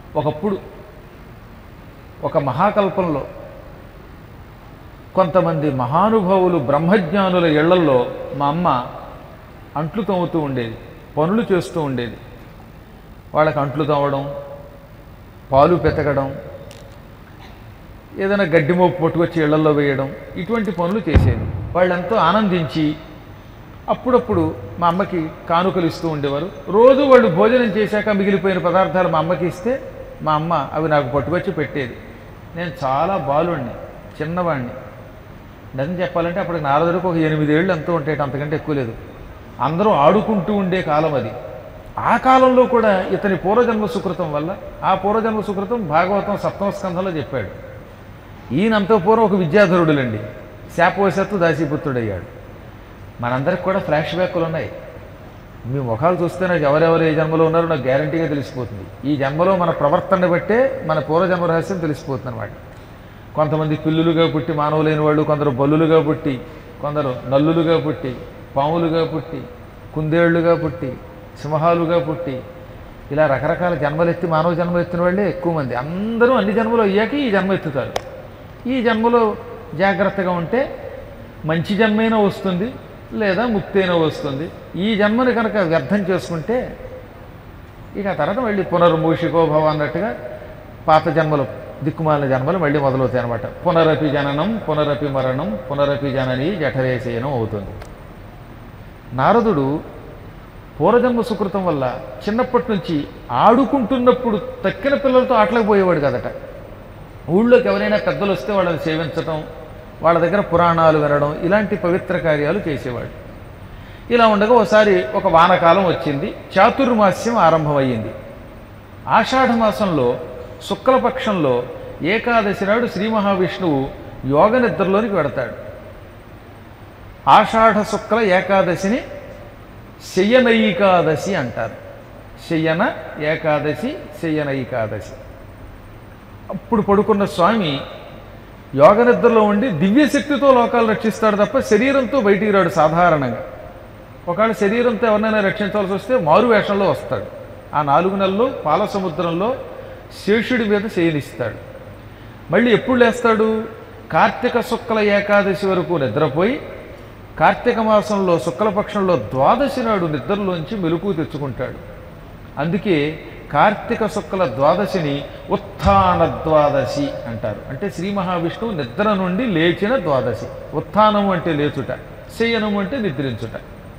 ఒకప్పుడు ఒక మహాకల్పంలో కొంతమంది మహానుభావులు బ్రహ్మజ్ఞానుల ఇళ్లల్లో మా అమ్మ అంట్లు తోముతూ ఉండేది పనులు చేస్తూ ఉండేది వాళ్ళకి అంట్లు తోమడం పాలు పెతకడం ఏదైనా గడ్డి మోపు పట్టుకొచ్చి ఇళ్లలో వేయడం ఇటువంటి పనులు చేసేది వాళ్ళెంతో ఆనందించి అప్పుడప్పుడు మా అమ్మకి కానుకలు ఇస్తూ ఉండేవారు రోజు వాళ్ళు భోజనం చేశాక మిగిలిపోయిన పదార్థాలు మా అమ్మకి ఇస్తే మా అమ్మ అవి నాకు పట్టుకొచ్చి పెట్టేది నేను చాలా బాలుణ్ణి చిన్నవాడిని నిజం చెప్పాలంటే అప్పుడు నారదుడికి ఒక ఎనిమిదేళ్ళు ఎంతో ఉంటాయి అంతకంటే ఎక్కువ లేదు అందరూ ఆడుకుంటూ ఉండే కాలం అది ఆ కాలంలో కూడా ఇతని పూర్వజన్మ సుకృతం వల్ల ఆ పూర్వజన్మ సుకృతం భాగవతం సప్తమ స్కంధంలో చెప్పాడు ఈయనంత పూర్వం ఒక విద్యాధరుడులండి శాపవశత్తు దాసీపుత్రుడయ్యాడు మనందరికి కూడా ఫ్లాష్ బ్యాక్లు ఉన్నాయి మీ ముఖాలు చూస్తే నాకు ఎవరెవరు ఏ జన్మలో ఉన్నారో నాకు గ్యారంటీగా తెలిసిపోతుంది ఈ జన్మలో మన ప్రవర్తన బట్టే మన పూర్వజన్మ రహస్యం తెలిసిపోతుంది అనమాట కొంతమంది పిల్లులుగా పుట్టి మానవులైన వాళ్ళు కొందరు బల్లులుగా పుట్టి కొందరు నల్లులుగా పుట్టి పాములుగా పుట్టి కుందేళ్లుగా పుట్టి సింహాలుగా పుట్టి ఇలా రకరకాల జన్మలెత్తి మానవ జన్మలు ఎత్తిన వాళ్ళే ఎక్కువ మంది అందరూ అన్ని జన్మలు అయ్యాక ఈ జన్మ ఎత్తుతారు ఈ జన్మలో జాగ్రత్తగా ఉంటే మంచి జన్మైనా వస్తుంది లేదా ముక్తి అయినా వస్తుంది ఈ జన్మని కనుక వ్యర్థం చేసుకుంటే ఇక ఆ తర్వాత మళ్ళీ పునర్మూషికో భవ అన్నట్టుగా పాత జన్మలు దిక్కుమాలిన జన్మలు మళ్ళీ మొదలవుతాయి అనమాట పునరపి జననం పునరపి మరణం పునరపి జనని జఠరేశయనం అవుతుంది నారదుడు పూర్వజన్మ సుకృతం వల్ల చిన్నప్పటి నుంచి ఆడుకుంటున్నప్పుడు తక్కిన పిల్లలతో ఆటలకు పోయేవాడు కదట ఊళ్ళోకి ఎవరైనా పెద్దలు వస్తే వాళ్ళని సేవించటం వాళ్ళ దగ్గర పురాణాలు వినడం ఇలాంటి పవిత్ర కార్యాలు చేసేవాడు ఇలా ఉండగా ఒకసారి ఒక వానకాలం వచ్చింది చాతుర్మాస్యం ఆరంభమయ్యింది ఆషాఢ మాసంలో శుక్లపక్షంలో ఏకాదశి నాడు శ్రీ మహావిష్ణువు యోగ నిద్రలోనికి వెడతాడు ఆషాఢ శుక్ల ఏకాదశిని శయ్యనైకాదశి అంటారు శయ్యన ఏకాదశి శయ్యనైకాదశి అప్పుడు పడుకున్న స్వామి యోగ నిద్రలో ఉండి దివ్యశక్తితో లోకాలు రక్షిస్తాడు తప్ప శరీరంతో బయటికి రాడు సాధారణంగా ఒకవేళ శరీరంతో ఎవరినైనా రక్షించాల్సి వస్తే మారు వేషంలో వస్తాడు ఆ నాలుగు నెలలు పాల సముద్రంలో శేషుడి మీద శయనిస్తాడు మళ్ళీ ఎప్పుడు లేస్తాడు కార్తీక శుక్ల ఏకాదశి వరకు నిద్రపోయి కార్తీక మాసంలో శుక్లపక్షంలో ద్వాదశి నాడు నిద్రలోంచి మెలకు తెచ్చుకుంటాడు అందుకే కార్తీక శుక్ల ద్వాదశిని ఉత్థాన ద్వాదశి అంటారు అంటే శ్రీ మహావిష్ణువు నిద్ర నుండి లేచిన ద్వాదశి ఉత్థానము అంటే లేచుట శయనము అంటే నిద్రించుట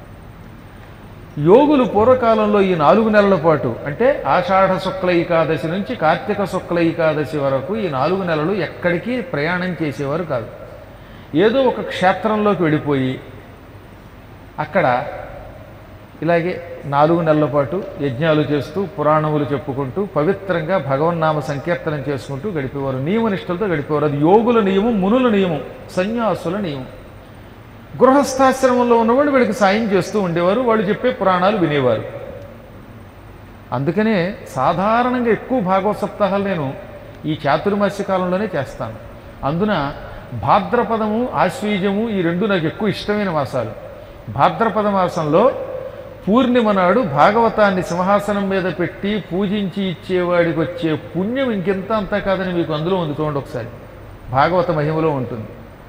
యోగులు పూర్వకాలంలో ఈ నాలుగు నెలల పాటు అంటే ఆషాఢ శుక్ల ఏకాదశి నుంచి కార్తీక శుక్ల ఏకాదశి వరకు ఈ నాలుగు నెలలు ఎక్కడికి ప్రయాణం చేసేవారు కాదు ఏదో ఒక క్షేత్రంలోకి వెళ్ళిపోయి అక్కడ ఇలాగే నాలుగు నెలల పాటు యజ్ఞాలు చేస్తూ పురాణములు చెప్పుకుంటూ పవిత్రంగా భగవన్నామ సంకీర్తనం చేసుకుంటూ గడిపేవారు నియమనిష్టలతో గడిపేవారు అది యోగుల నియమం మునుల నియమం సన్యాసుల నియమం గృహస్థాశ్రమంలో ఉన్నవాళ్ళు వీళ్ళకి సాయం చేస్తూ ఉండేవారు వాళ్ళు చెప్పే పురాణాలు వినేవారు అందుకనే సాధారణంగా ఎక్కువ భాగవత సప్తాహాలు నేను ఈ చాతుర్మాస్య కాలంలోనే చేస్తాను అందున భాద్రపదము ఆశ్వీజము ఈ రెండు నాకు ఎక్కువ ఇష్టమైన మాసాలు భాద్రపద మాసంలో పూర్ణిమ నాడు భాగవతాన్ని సింహాసనం మీద పెట్టి పూజించి ఇచ్చేవాడికి వచ్చే పుణ్యం ఇంకెంత అంతా కాదని మీకు అందులో ఉంది చూడండి ఒకసారి భాగవత మహిమలో ఉంటుంది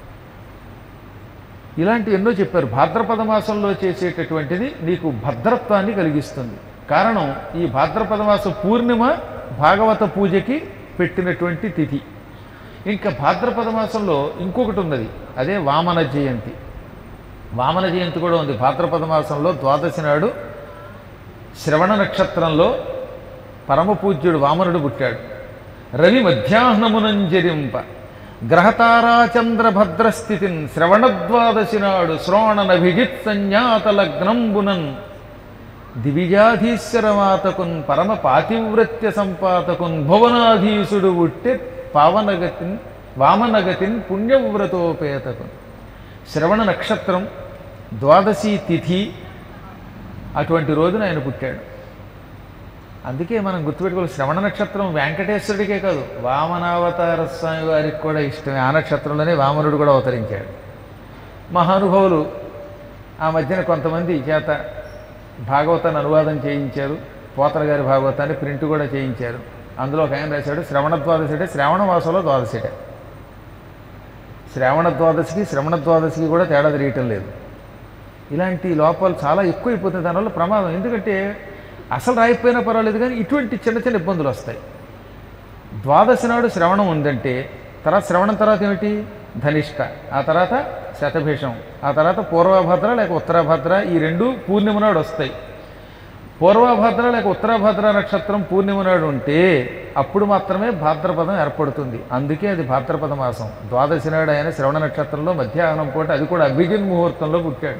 ఇలాంటి ఎన్నో చెప్పారు భాద్రపద మాసంలో చేసేటటువంటిది నీకు భద్రత్వాన్ని కలిగిస్తుంది కారణం ఈ భాద్రపద మాసం పూర్ణిమ భాగవత పూజకి పెట్టినటువంటి తిథి ఇంకా భాద్రపద మాసంలో ఇంకొకటి ఉన్నది అదే వామన జయంతి వామన జయంతి కూడా ఉంది భాద్రపద మాసంలో ద్వాదశి నాడు శ్రవణ నక్షత్రంలో పరమపూజ్యుడు వామనుడు పుట్టాడు రవి మధ్యాహ్నమునంజరింప గ్రహతారాచంద్ర భద్రస్థితిన్ శ్రవణద్వాదశి నాడు శ్రోణనభిజిత్ సంజ్ఞాత లగ్నంబునన్ దివిజాధీశ్వరమాతకున్ పరమ పాతివ్రత్య సంపాతకున్ భువనాధీసుడు ఉట్టె పావనగతిన్ వామనగతిన్ పుణ్యవ్రతోపేతకున్ శ్రవణ నక్షత్రం ద్వాదశి తిథి అటువంటి రోజున ఆయన పుట్టాడు అందుకే మనం గుర్తుపెట్టుకోవాలి శ్రవణ నక్షత్రం వెంకటేశ్వరుడికే కాదు వామనావతార స్వామి వారికి కూడా ఇష్టమే ఆ నక్షత్రంలోనే వామనుడు కూడా అవతరించాడు మహానుభావులు ఆ మధ్యన కొంతమంది చేత భాగవతాన్ని అనువాదం చేయించారు పోతన గారి భాగవతాన్ని ప్రింట్ కూడా చేయించారు అందులో ఒక ఆయన రాశాడు శ్రవణ ద్వాదశిటే శ్రావణ మాసంలో ద్వాదశిటే శ్రావణ ద్వాదశికి శ్రవణ ద్వాదశికి కూడా తేడా తెలియటం లేదు ఇలాంటి లోపాలు చాలా ఎక్కువైపోతుంది దానివల్ల ప్రమాదం ఎందుకంటే అసలు రాయిపోయినా పర్వాలేదు కానీ ఇటువంటి చిన్న చిన్న ఇబ్బందులు వస్తాయి ద్వాదశి నాడు శ్రవణం ఉందంటే తర్వాత శ్రవణం తర్వాత ఏమిటి ధనిష్ట ఆ తర్వాత శతభిషం ఆ తర్వాత పూర్వభద్ర లేక ఉత్తరాభద్ర ఈ రెండు పూర్ణిమ నాడు వస్తాయి పూర్వభద్ర లేక ఉత్తరాభద్ర నక్షత్రం పూర్ణిమ నాడు ఉంటే అప్పుడు మాత్రమే భాద్రపదం ఏర్పడుతుంది అందుకే అది భాద్రపద మాసం ద్వాదశి నాడు ఆయన శ్రవణ నక్షత్రంలో మధ్యాహ్నం పూట అది కూడా అభిజిన్ ముహూర్తంలో పుట్టాడు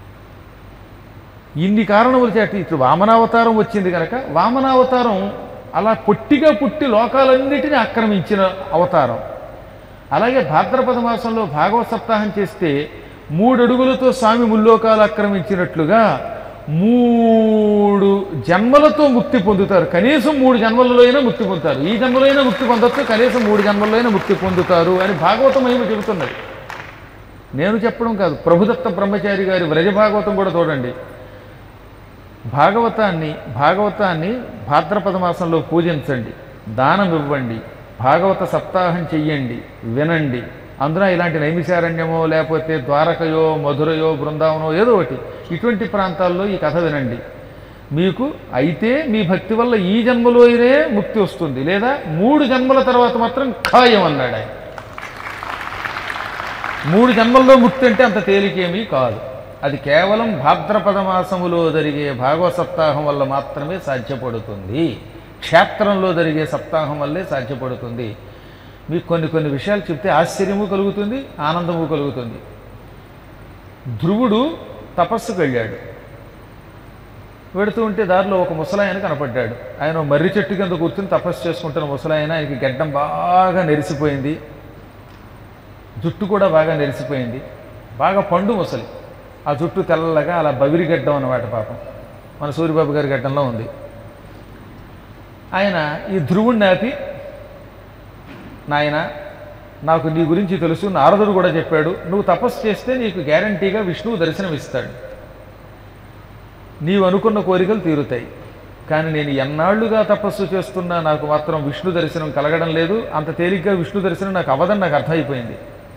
ఇన్ని కారణములు చేత ఇట్లు వామనావతారం వచ్చింది కనుక వామనావతారం అలా పొట్టిగా పుట్టి లోకాలన్నిటినీ ఆక్రమించిన అవతారం అలాగే భాద్రపద మాసంలో భాగవత సప్తాహం చేస్తే మూడు అడుగులతో స్వామి ముల్లోకాలు ఆక్రమించినట్లుగా మూడు జన్మలతో ముక్తి పొందుతారు కనీసం మూడు జన్మలలో అయినా ముక్తి పొందుతారు ఈ జన్మలో అయినా ముక్తి పొందొచ్చు కనీసం మూడు జన్మల్లో అయినా ముక్తి పొందుతారు అని భాగవతం ఏమి చెబుతున్నది నేను చెప్పడం కాదు ప్రభుదత్త బ్రహ్మచారి గారి వ్రజభాగవతం కూడా చూడండి భాగవతాన్ని భాగవతాన్ని భాద్రపద మాసంలో పూజించండి దానం ఇవ్వండి భాగవత సప్తాహం చెయ్యండి వినండి అందున ఇలాంటి నైమిషారణ్యమో లేకపోతే ద్వారకయో మధురయో బృందావనో ఏదో ఒకటి ఇటువంటి ప్రాంతాల్లో ఈ కథ వినండి మీకు అయితే మీ భక్తి వల్ల ఈ జన్మలోనే ముక్తి వస్తుంది లేదా మూడు జన్మల తర్వాత మాత్రం ఖాయం అన్నాడు ఆయన మూడు జన్మల్లో ముక్తి అంటే అంత తేలికేమీ కాదు అది కేవలం భాద్రపద మాసములో జరిగే భాగవత సప్తాహం వల్ల మాత్రమే సాధ్యపడుతుంది క్షేత్రంలో జరిగే సప్తాహం వల్లే సాధ్యపడుతుంది మీకు కొన్ని కొన్ని విషయాలు చెప్తే ఆశ్చర్యము కలుగుతుంది ఆనందము కలుగుతుంది ధ్రువుడు తపస్సుకు వెళ్ళాడు వెడుతూ ఉంటే దారిలో ఒక ముసలాయన కనపడ్డాడు ఆయన ఓ మర్రి చెట్టు కింద కూర్చుని తపస్సు చేసుకుంటున్న ముసలాయన ఆయనకి గడ్డం బాగా నెరిసిపోయింది జుట్టు కూడా బాగా నెరిసిపోయింది బాగా పండు ముసలి ఆ జుట్టు తెల్లగా అలా బవిరి గడ్డం అన్నమాట పాపం మన సూర్యబాబు గారి గడ్డంలో ఉంది ఆయన ఈ ధ్రువుణ్ణి ఆపి నాయన నాకు నీ గురించి తెలుసు నారదుడు కూడా చెప్పాడు నువ్వు తపస్సు చేస్తే నీకు గ్యారంటీగా విష్ణువు దర్శనం ఇస్తాడు నీవు అనుకున్న కోరికలు తీరుతాయి కానీ నేను ఎన్నాళ్లుగా తపస్సు చేస్తున్నా నాకు మాత్రం విష్ణు దర్శనం కలగడం లేదు అంత తేలిగ్గా విష్ణు దర్శనం నాకు అవ్వదని నాకు అర్థమైపోయింది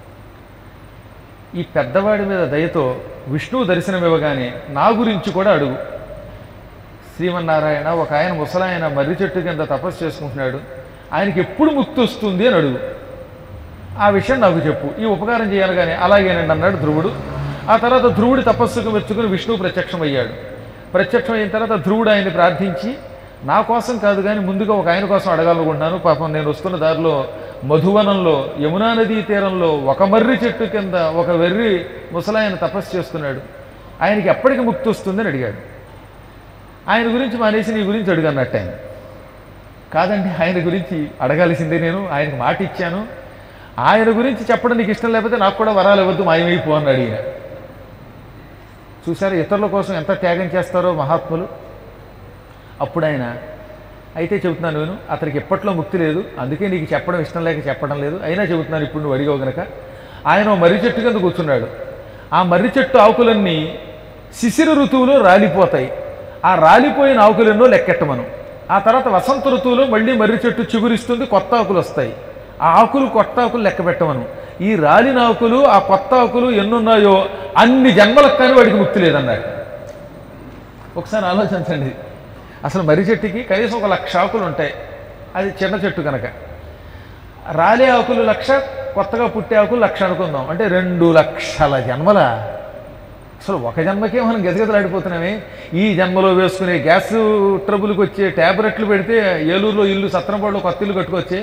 ఈ పెద్దవాడి మీద దయతో విష్ణువు దర్శనం ఇవ్వగానే నా గురించి కూడా అడుగు శ్రీమన్నారాయణ ఒక ఆయన ముసలాయన మర్రి చెట్టు కింద తపస్సు చేసుకుంటున్నాడు ఆయనకి ఎప్పుడు ముక్తి వస్తుంది అని అడుగు ఆ విషయం నాకు చెప్పు ఈ ఉపకారం చేయాలగానే అలాగేనండి అన్నాడు ధ్రువుడు ఆ తర్వాత ధ్రువుడి తపస్సుకు మెచ్చుకుని విష్ణువు ప్రత్యక్షమయ్యాడు ప్రత్యక్షం అయిన తర్వాత ధ్రువుడు ఆయన్ని ప్రార్థించి నా కోసం కాదు కానీ ముందుగా ఒక ఆయన కోసం అడగాలనుకుంటున్నాను పాపం నేను వస్తున్న దారిలో మధువనంలో యమునా నదీ తీరంలో ఒక మర్రి చెట్టు కింద ఒక వెర్రి ముసలాయన తపస్సు చేస్తున్నాడు ఆయనకి ఎప్పటికి ముక్తి వస్తుందని అడిగాడు ఆయన గురించి మానేసి నీ గురించి అడుగు అన్నట్టు ఆయన కాదండి ఆయన గురించి అడగాల్సిందే నేను ఆయనకు మాట ఇచ్చాను ఆయన గురించి చెప్పడం నీకు ఇష్టం లేకపోతే నాకు కూడా వరాలు ఇవ్వద్దు మాయమైపో అన్నాడు ఈయన చూసారా ఇతరుల కోసం ఎంత త్యాగం చేస్తారో మహాత్ములు అప్పుడు ఆయన అయితే చెబుతున్నాను నేను అతనికి ఎప్పట్లో ముక్తి లేదు అందుకే నీకు చెప్పడం ఇష్టం లేక చెప్పడం లేదు అయినా చెబుతున్నాను ఇప్పుడు నువ్వు అడిగావు గనక ఆయన ఓ మర్రి చెట్టు కింద కూర్చున్నాడు ఆ మర్రి చెట్టు ఆకులన్నీ శిశిర ఋతువులో రాలిపోతాయి ఆ రాలిపోయిన ఆకులెన్నో లెక్కెట్టమను ఆ తర్వాత వసంత ఋతువులో మళ్ళీ మర్రి చెట్టు చిగురిస్తుంది కొత్త ఆకులు వస్తాయి ఆ ఆకులు కొత్త ఆకులు లెక్క పెట్టమను ఈ రాలిన ఆకులు ఆ కొత్త ఆకులు ఎన్నున్నాయో అన్ని జన్మలకు కానీ వాడికి ముక్తి లేదన్నాడు ఒకసారి ఆలోచించండి అసలు మర్రి చెట్టుకి కనీసం ఒక లక్ష ఆకులు ఉంటాయి అది చిన్న చెట్టు కనుక రాలే ఆకులు లక్ష కొత్తగా పుట్టే ఆకులు లక్ష అనుకుందాం అంటే రెండు లక్షల జన్మల అసలు ఒక జన్మకే మనం గజగజలాడిపోతున్నామే ఈ జన్మలో వేసుకునే గ్యాస్ ట్రబుల్కి వచ్చే ట్యాబ్లెట్లు పెడితే ఏలూరులో ఇల్లు సత్రంపాడులో కొత్త ఇల్లు కట్టుకొచ్చే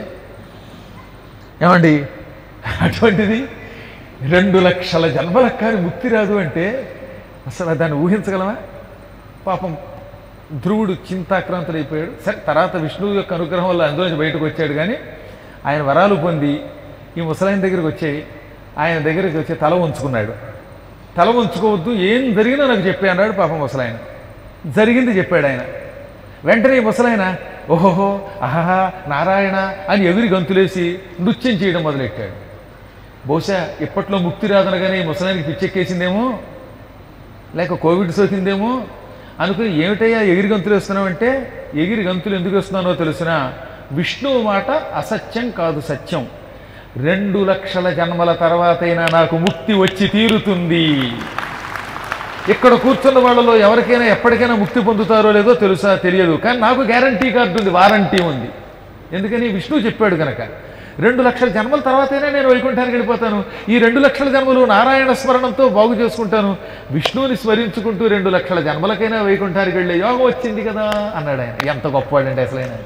ఏమండి అటువంటిది రెండు లక్షల జన్మలకు కానీ ముక్తి రాదు అంటే అసలు దాన్ని ఊహించగలమా పాపం ధ్రువుడు చింతాక్రాంతుడైపోయాడు సరే తర్వాత విష్ణువు యొక్క అనుగ్రహం వల్ల అందులోంచి బయటకు వచ్చాడు కానీ ఆయన వరాలు పొంది ఈ ముసలాయన దగ్గరికి వచ్చి ఆయన దగ్గరికి వచ్చి తల ఉంచుకున్నాడు తల ఉంచుకోవద్దు ఏం జరిగినా నాకు చెప్పే అన్నాడు పాపం ముసలాయన జరిగింది చెప్పాడు ఆయన వెంటనే ఈ ముసలాయన ఓహోహో అహహా నారాయణ అని ఎగిరి గంతులేసి నృత్యం చేయడం మొదలెట్టాడు బహుశా ఇప్పట్లో ముక్తి రాదనగానే ఈ ముసలాయనకి పిచ్చెక్కేసిందేమో లేక కోవిడ్ సోకిందేమో అనుకుని ఏమిటయ్యా ఎగిరి గంతులు వేస్తున్నావంటే ఎగిరి గంతులు ఎందుకు వేస్తున్నానో తెలుసునా విష్ణువు మాట అసత్యం కాదు సత్యం రెండు లక్షల జన్మల తర్వాతైనా నాకు ముక్తి వచ్చి తీరుతుంది ఇక్కడ కూర్చున్న వాళ్ళలో ఎవరికైనా ఎప్పటికైనా ముక్తి పొందుతారో లేదో తెలుసా తెలియదు కానీ నాకు గ్యారంటీ కార్డు ఉంది వారంటీ ఉంది ఎందుకని విష్ణువు చెప్పాడు కనుక రెండు లక్షల జన్మల తర్వాతైనా నేను వైకుంఠానికి వెళ్ళిపోతాను ఈ రెండు లక్షల జన్మలు నారాయణ స్మరణంతో బాగు చేసుకుంటాను విష్ణువుని స్మరించుకుంటూ రెండు లక్షల జన్మలకైనా వైకుంఠానికి వెళ్ళే యోగం వచ్చింది కదా అన్నాడు ఆయన ఎంత గొప్పవాడండి అసలు ఆయన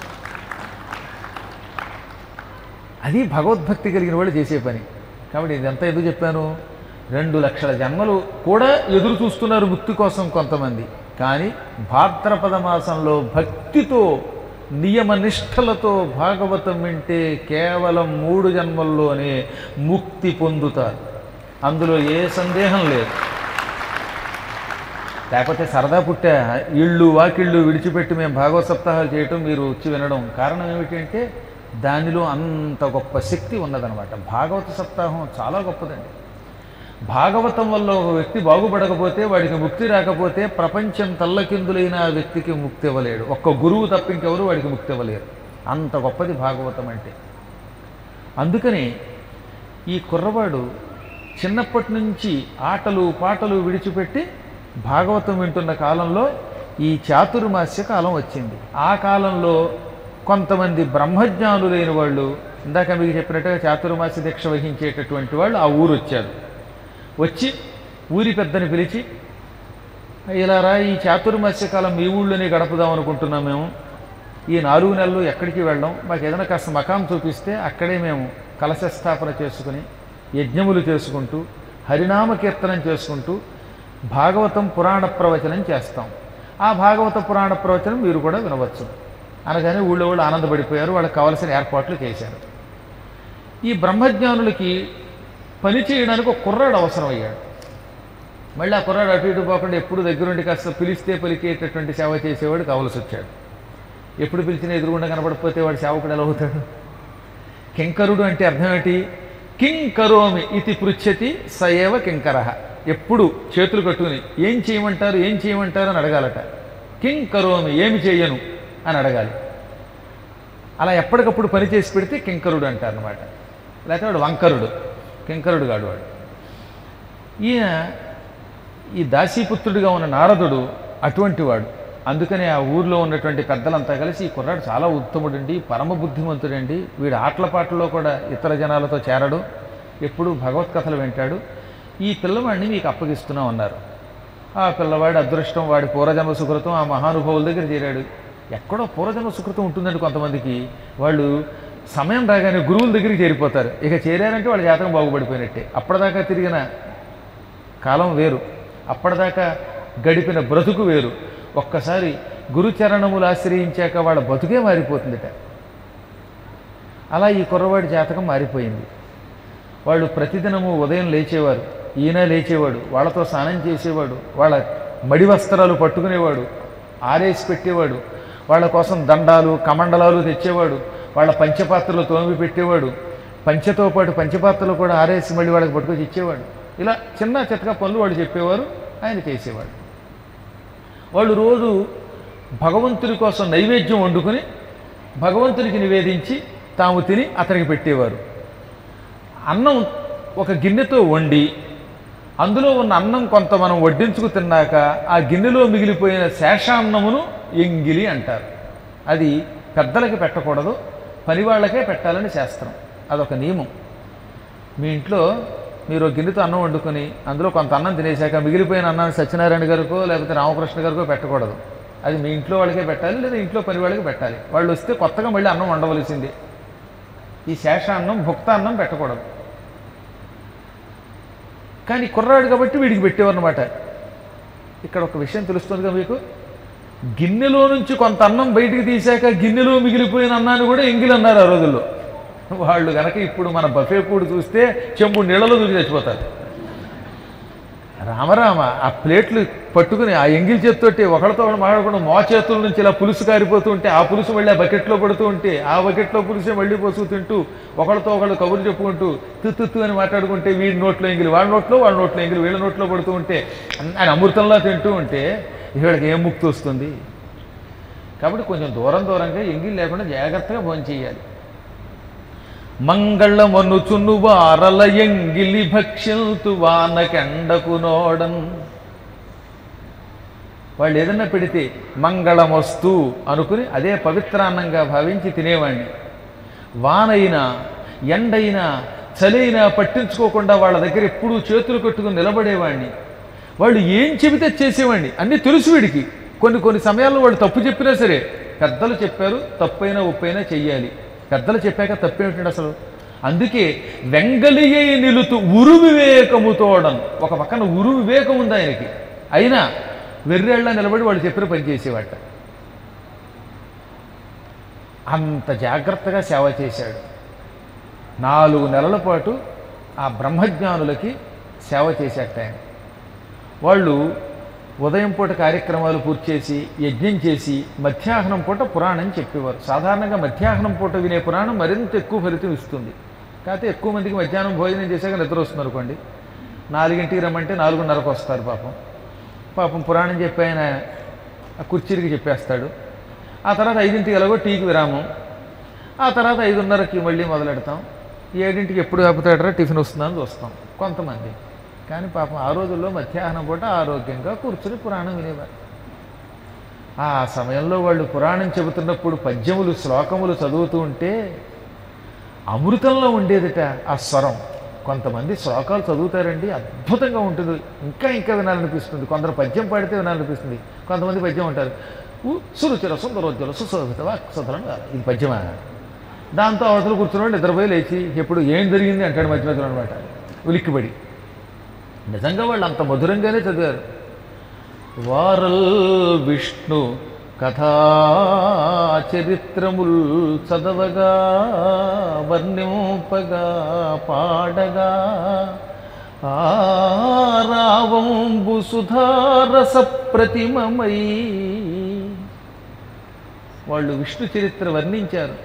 అది భగవద్భక్తి కలిగిన వాళ్ళు చేసే పని కాబట్టి ఇదంతా ఎందుకు చెప్పాను రెండు లక్షల జన్మలు కూడా ఎదురు చూస్తున్నారు ముక్తి కోసం కొంతమంది కానీ భాద్రపద మాసంలో భక్తితో నియమ నిష్ఠలతో భాగవతం వింటే కేవలం మూడు జన్మల్లోనే ముక్తి పొందుతారు అందులో ఏ సందేహం లేదు లేకపోతే సరదా పుట్టా ఇళ్ళు వాకిళ్ళు విడిచిపెట్టి మేము భాగవత సప్తాహాలు చేయటం మీరు వచ్చి వినడం కారణం ఏమిటంటే దానిలో అంత గొప్ప శక్తి ఉన్నదనమాట భాగవత సప్తాహం చాలా గొప్పదండి భాగవతం వల్ల ఒక వ్యక్తి బాగుపడకపోతే వాడికి ముక్తి రాకపోతే ప్రపంచం తల్లకిందులైన ఆ వ్యక్తికి ముక్తి ఇవ్వలేడు ఒక్క గురువు తప్ప ఇంకెవరు వాడికి ముక్తి ఇవ్వలేరు అంత గొప్పది భాగవతం అంటే అందుకని ఈ కుర్రవాడు చిన్నప్పటి నుంచి ఆటలు పాటలు విడిచిపెట్టి భాగవతం వింటున్న కాలంలో ఈ చాతుర్మాస్య కాలం వచ్చింది ఆ కాలంలో కొంతమంది బ్రహ్మజ్ఞానులైన వాళ్ళు ఇందాక మీకు చెప్పినట్టుగా చాతుర్మాస్య దీక్ష వహించేటటువంటి వాళ్ళు ఆ ఊరు వచ్చారు వచ్చి ఊరి పెద్దని పిలిచి ఇలా రా ఈ చాతుర్మాస్య కాలం మీ ఊళ్ళోనే గడపుదాం అనుకుంటున్నాం మేము ఈ నాలుగు నెలలు ఎక్కడికి వెళ్ళాం మాకు ఏదైనా కాస్త మకాం చూపిస్తే అక్కడే మేము కలశ స్థాపన చేసుకుని యజ్ఞములు చేసుకుంటూ హరినామ కీర్తనం చేసుకుంటూ భాగవతం పురాణ ప్రవచనం చేస్తాం ఆ భాగవత పురాణ ప్రవచనం మీరు కూడా వినవచ్చు అనగానే ఊళ్ళో వాళ్ళు ఆనందపడిపోయారు వాళ్ళకి కావలసిన ఏర్పాట్లు చేశారు ఈ బ్రహ్మజ్ఞానులకి పని చేయడానికి ఒక కుర్రాడు అవసరం అయ్యాడు మళ్ళీ ఆ కుర్రాడు అటు ఇటు పోకుండా ఎప్పుడు దగ్గరుండి కాస్త పిలిస్తే పలికేటటువంటి సేవ చేసేవాడు కావలసి వచ్చాడు ఎప్పుడు పిలిచినా ఎదురుగుండా కనపడిపోతే వాడు సేవకుడు ఎలా అవుతాడు కింకరుడు అంటే అర్థం ఏంటి కింగ్ కరోమి ఇది పృచ్ఛతి సయేవ కింకర ఎప్పుడు చేతులు కట్టుకుని ఏం చేయమంటారు ఏం చేయమంటారు అని అడగాలట కింగ్ కరోమి ఏమి చేయను అని అడగాలి అలా ఎప్పటికప్పుడు పని చేసి పెడితే కింకరుడు అంటారు అనమాట లేకపోతే వాడు వంకరుడు కింకరుడు కాడు వాడు ఈయన ఈ దాసీపుత్రుడిగా ఉన్న నారదుడు అటువంటి వాడు అందుకనే ఆ ఊర్లో ఉన్నటువంటి పెద్దలంతా కలిసి ఈ కుర్రాడు చాలా ఉత్తముడండి పరమ బుద్ధిమంతుడండి వీడు ఆటల పాటల్లో కూడా ఇతర జనాలతో చేరడు ఎప్పుడూ భగవత్కథలు వింటాడు ఈ పిల్లవాడిని మీకు అప్పగిస్తున్నాం అన్నారు ఆ పిల్లవాడి అదృష్టం వాడి పూర్వజన్మ సుకృతం ఆ మహానుభావుల దగ్గర చేరాడు ఎక్కడో పూర్వజన్మ సుకృతం ఉంటుందండి కొంతమందికి వాళ్ళు సమయం రాగానే గురువుల దగ్గరికి చేరిపోతారు ఇక చేరారంటే వాళ్ళ జాతకం బాగుపడిపోయినట్టే అప్పటిదాకా తిరిగిన కాలం వేరు అప్పటిదాకా గడిపిన బ్రతుకు వేరు ఒక్కసారి గురుచరణములు ఆశ్రయించాక వాళ్ళ బతుకే మారిపోతుందట అలా ఈ కుర్రవాడి జాతకం మారిపోయింది వాళ్ళు ప్రతిదినము ఉదయం లేచేవారు ఈయన లేచేవాడు వాళ్ళతో స్నానం చేసేవాడు వాళ్ళ మడి వస్త్రాలు పట్టుకునేవాడు ఆరేసి పెట్టేవాడు వాళ్ళ కోసం దండాలు కమండలాలు తెచ్చేవాడు వాళ్ళ పంచపాత్రలు తోమి పెట్టేవాడు పంచతో పాటు పంచపాత్రలు కూడా ఆరేసి మళ్ళీ వాళ్ళకి పట్టుకొచ్చి ఇచ్చేవాడు ఇలా చిన్న చితక పనులు వాళ్ళు చెప్పేవారు ఆయన చేసేవాడు వాళ్ళు రోజు భగవంతుని కోసం నైవేద్యం వండుకొని భగవంతునికి నివేదించి తాము తిని అతనికి పెట్టేవారు అన్నం ఒక గిన్నెతో వండి అందులో ఉన్న అన్నం కొంత మనం వడ్డించుకు తిన్నాక ఆ గిన్నెలో మిగిలిపోయిన శేషాన్నమును ఎంగిలి అంటారు అది పెద్దలకి పెట్టకూడదు పనివాళ్ళకే పెట్టాలని శాస్త్రం అదొక నియమం మీ ఇంట్లో మీరు ఒక గిన్నెతో అన్నం వండుకొని అందులో కొంత అన్నం తినేశాక మిగిలిపోయిన అన్నాన్ని సత్యనారాయణ గారికో లేకపోతే రామకృష్ణ గారికో పెట్టకూడదు అది మీ ఇంట్లో వాళ్ళకే పెట్టాలి లేదా ఇంట్లో పని వాళ్ళకి పెట్టాలి వాళ్ళు వస్తే కొత్తగా మళ్ళీ అన్నం వండవలసిందే ఈ శేషాన్నం భుక్త అన్నం పెట్టకూడదు కానీ కుర్రాడు కాబట్టి వీడికి పెట్టేవారు అనమాట ఇక్కడ ఒక విషయం తెలుస్తుందిగా మీకు గిన్నెలో నుంచి కొంత అన్నం బయటికి తీశాక గిన్నెలో మిగిలిపోయిన అన్నాన్ని కూడా ఎంగిలి అన్నారు ఆ రోజుల్లో వాళ్ళు కనుక ఇప్పుడు మన బఫే కూడు చూస్తే చెంబు నీళ్ళలో దూకి చచ్చిపోతారు రామరామ ఆ ప్లేట్లు పట్టుకుని ఆ ఎంగిల్ చేతితోటి ఒకళ్ళతో ఒకళ్ళు మాట్లాడకుండా మో చేతుల నుంచి ఇలా పులుసు కారిపోతూ ఉంటే ఆ పులుసు మళ్ళీ ఆ బకెట్లో పడుతూ ఉంటే ఆ బకెట్లో పులుసే మళ్ళీ పోసుకు తింటూ ఒకళ్ళతో ఒకళ్ళు కబుర్లు చెప్పుకుంటూ తుత్తు అని మాట్లాడుకుంటే వీడి నోట్లో ఎంగిలి వాడి నోట్లో వాడి నోట్లో ఎంగిలి వీళ్ళ నోట్లో పడుతూ ఉంటే ఆయన అమృతంలా తింటూ ఉంటే వీళ్ళకి ఏం ముక్తి వస్తుంది కాబట్టి కొంచెం దూరం దూరంగా ఎంగిల్ లేకుండా జాగ్రత్తగా భోజనం చేయాలి మంగళమనుచును వారల ఎంగిలి భక్ష్యంతు వానకెండకు నోడన్ వాళ్ళు ఏదన్నా పెడితే మంగళమస్తు అనుకుని అదే పవిత్రాన్నంగా భావించి తినేవాడిని వానైనా ఎండైనా చలైనా పట్టించుకోకుండా వాళ్ళ దగ్గర ఎప్పుడూ చేతులు కట్టుకుని నిలబడేవాడిని వాళ్ళు ఏం చెబితే చేసేవాడిని అన్నీ తెలుసు వీడికి కొన్ని కొన్ని సమయాల్లో వాళ్ళు తప్పు చెప్పినా సరే పెద్దలు చెప్పారు తప్పైనా ఒప్పైనా చెయ్యాలి పెద్దలు చెప్పాక తప్పేమిటండి అసలు అందుకే వెంగలియే నిలుతు ఉరు వివేకముతోడం ఒక పక్కన ఉరు వివేకం ఉంది ఆయనకి అయినా వెర్రేళ్ళ నిలబడి వాళ్ళు చెప్పిన పని చేసేవాట అంత జాగ్రత్తగా సేవ చేశాడు నాలుగు నెలల పాటు ఆ బ్రహ్మజ్ఞానులకి సేవ చేశాట ఆయన వాళ్ళు ఉదయం పూట కార్యక్రమాలు పూర్తి చేసి యజ్ఞం చేసి మధ్యాహ్నం పూట పురాణం చెప్పేవారు సాధారణంగా మధ్యాహ్నం పూట వినే పురాణం మరింత ఎక్కువ ఫలితం ఇస్తుంది కాకపోతే ఎక్కువ మందికి మధ్యాహ్నం భోజనం చేశాక నిద్ర వస్తుంది అనుకోండి నాలుగింటికి రమ్మంటే నాలుగున్నరకు వస్తారు పాపం పాపం పురాణం చెప్పి ఆయన ఆ కుర్చీకి చెప్పేస్తాడు ఆ తర్వాత ఐదింటికి ఎలాగో టీకి విరామం ఆ తర్వాత ఐదున్నరకి మళ్ళీ మొదలెడతాం ఏడింటికి ఎప్పుడు ఆపుతాడరా టిఫిన్ వస్తుందని చూస్తాం కొంతమంది కానీ పాపం ఆ రోజుల్లో మధ్యాహ్నం పూట ఆరోగ్యంగా కూర్చుని పురాణం వినేవారు ఆ సమయంలో వాళ్ళు పురాణం చెబుతున్నప్పుడు పద్యములు శ్లోకములు చదువుతూ ఉంటే అమృతంలో ఉండేదిట ఆ స్వరం కొంతమంది శ్లోకాలు చదువుతారండి అద్భుతంగా ఉంటుంది ఇంకా ఇంకా వినాలనిపిస్తుంది కొందరు పద్యం పాడితే వినాలనిపిస్తుంది కొంతమంది పద్యం ఉంటారు "ఉ, సురుచిర సుందరోజ్వల సుశోభిత వాక్సధరం ఇది పద్యమా దాంతో అవతల కూర్చున్నాడు నిద్రపోయి లేచి ఎప్పుడు ఏం జరిగింది అంటాడు మధ్య మధ్యలో అనమాట ఉలిక్కిపడి నిజంగా వాళ్ళు అంత మధురంగానే చదివారు వారల్ విష్ణు కథా చరిత్రముల్ చదవగా వర్ణింపగా పాడగా ఆరావంబు సుధారస ప్రతిమమై వాళ్ళు విష్ణు చరిత్ర వర్ణించారు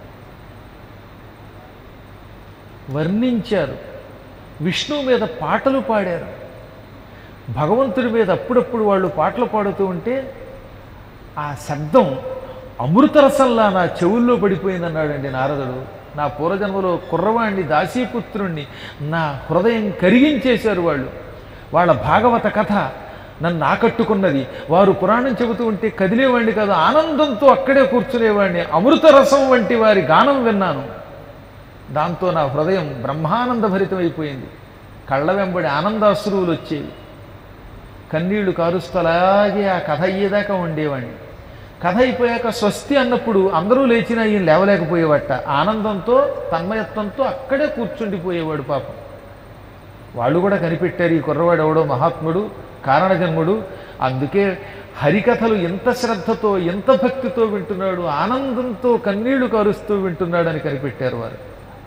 వర్ణించారు విష్ణువు మీద పాటలు పాడారు భగవంతుడి మీద అప్పుడప్పుడు వాళ్ళు పాటలు పాడుతూ ఉంటే ఆ శబ్దం అమృతరసంలా నా చెవుల్లో పడిపోయిందన్నాడండి నారదుడు నా పూర్వజన్మలో కుర్రవాణ్ణి దాసీపుత్రుణ్ణి నా హృదయం కరిగించేశారు వాళ్ళు వాళ్ళ భాగవత కథ నన్ను ఆకట్టుకున్నది వారు పురాణం చెబుతూ ఉంటే కదిలేవాడిని కాదు ఆనందంతో అక్కడే కూర్చునేవాడిని అమృతరసం వంటి వారి గానం విన్నాను దాంతో నా హృదయం బ్రహ్మానంద భరితమైపోయింది కళ్ళ వెంబడి ఆనందాశ్రువులు వచ్చేవి కన్నీళ్లు కారుస్తూ అలాగే ఆ కథ అయ్యేదాకా ఉండేవాడిని కథ అయిపోయాక స్వస్తి అన్నప్పుడు అందరూ లేచినా ఈయన లేవలేకపోయేవాట ఆనందంతో తన్మయత్వంతో అక్కడే కూర్చుండిపోయేవాడు పాపం వాళ్ళు కూడా కనిపెట్టారు ఈ కుర్రవాడు ఎవడో మహాత్ముడు కారణజన్ముడు అందుకే హరికథలు ఎంత శ్రద్ధతో ఎంత భక్తితో వింటున్నాడు ఆనందంతో కన్నీళ్లు కారుస్తూ వింటున్నాడు అని కనిపెట్టారు వారు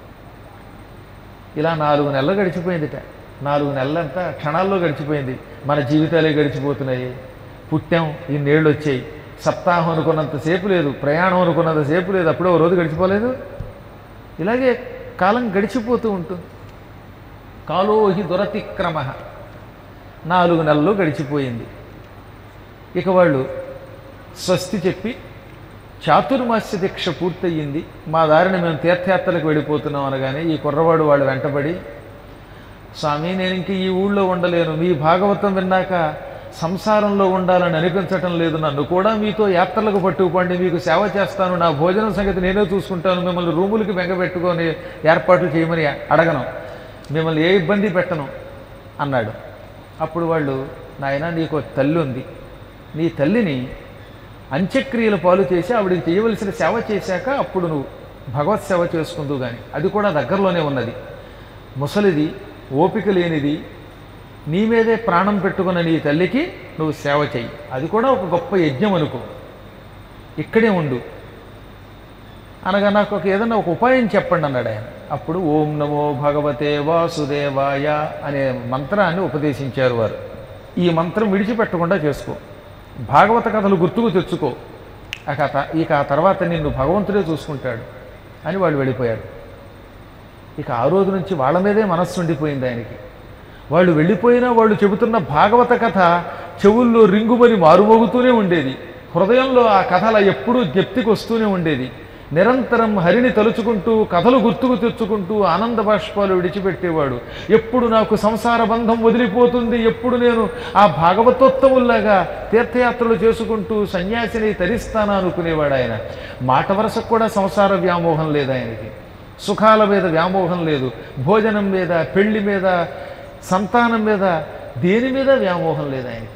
ఇలా నాలుగు నెలలు గడిచిపోయిందిట నాలుగు నెలలంతా క్షణాల్లో గడిచిపోయింది మన జీవితాలే గడిచిపోతున్నాయి పుట్టాం ఇన్నేళ్ళు వచ్చాయి సప్తాహం అనుకున్నంతసేపు లేదు ప్రయాణం అనుకున్నంతసేపు లేదు అప్పుడే ఓ రోజు గడిచిపోలేదు ఇలాగే కాలం గడిచిపోతూ ఉంటుంది కాలోహి దురతిక్రమ నాలుగు నెలలు గడిచిపోయింది ఇక వాళ్ళు స్వస్తి చెప్పి చాతుర్మాస్య దీక్ష పూర్తయింది మా దారిని మేము తీర్థయాత్రలకు వెళ్ళిపోతున్నాం అనగానే ఈ కుర్రవాడు వాళ్ళు వెంటబడి స్వామి నేను ఇంక ఈ ఊళ్ళో ఉండలేను మీ భాగవతం విన్నాక సంసారంలో ఉండాలని అనిపించటం లేదు నన్ను కూడా మీతో యాత్రలకు పట్టుకుపండి మీకు సేవ చేస్తాను నా భోజనం సంగతి నేనే చూసుకుంటాను మిమ్మల్ని రూములకి బెంగపెట్టుకొని ఏర్పాట్లు చేయమని అడగను మిమ్మల్ని ఏ ఇబ్బంది పెట్టను అన్నాడు అప్పుడు వాళ్ళు నాయన నీకు ఒక తల్లి ఉంది నీ తల్లిని అంత్యక్రియలు పాలు చేసి ఆవిడకి చేయవలసిన సేవ చేశాక అప్పుడు నువ్వు భగవత్ సేవ చేసుకుందు కానీ అది కూడా దగ్గరలోనే ఉన్నది ముసలిది ఓపిక లేనిది నీ మీదే ప్రాణం పెట్టుకున్న నీ తల్లికి నువ్వు సేవ చెయ్యి అది కూడా ఒక గొప్ప యజ్ఞం అనుకో ఇక్కడే ఉండు అనగా నాకు ఒక ఏదన్నా ఒక ఉపాయం చెప్పండి అన్నాడు ఆయన అప్పుడు ఓం నమో భగవతే వాసుదేవాయ అనే మంత్రాన్ని ఉపదేశించారు వారు ఈ మంత్రం విడిచిపెట్టకుండా చేసుకో భాగవత కథలు గుర్తుకు తెచ్చుకో ఆ కథ ఇక ఆ తర్వాత నిన్ను భగవంతుడే చూసుకుంటాడు అని వాళ్ళు వెళ్ళిపోయారు ఇక ఆ రోజు నుంచి వాళ్ళ మీదే మనస్సు ఉండిపోయింది ఆయనకి వాళ్ళు వెళ్ళిపోయినా వాళ్ళు చెబుతున్న భాగవత కథ చెవుల్లో రింగుమని మారుమోగుతూనే ఉండేది హృదయంలో ఆ కథ అలా ఎప్పుడూ జ్ఞప్తికి వస్తూనే ఉండేది నిరంతరం హరిని తలుచుకుంటూ కథలు గుర్తుకు తెచ్చుకుంటూ ఆనంద బాష్పాలు విడిచిపెట్టేవాడు ఎప్పుడు నాకు సంసార బంధం వదిలిపోతుంది ఎప్పుడు నేను ఆ భాగవతోత్తముల్లాగా తీర్థయాత్రలు చేసుకుంటూ సన్యాసిని తరిస్తానా అనుకునేవాడు ఆయన మాట వరసకు కూడా సంసార వ్యామోహం లేదు ఆయనకి సుఖాల మీద వ్యామోహం లేదు భోజనం మీద పెళ్లి మీద సంతానం మీద దేని మీద వ్యామోహం లేదు ఆయనకి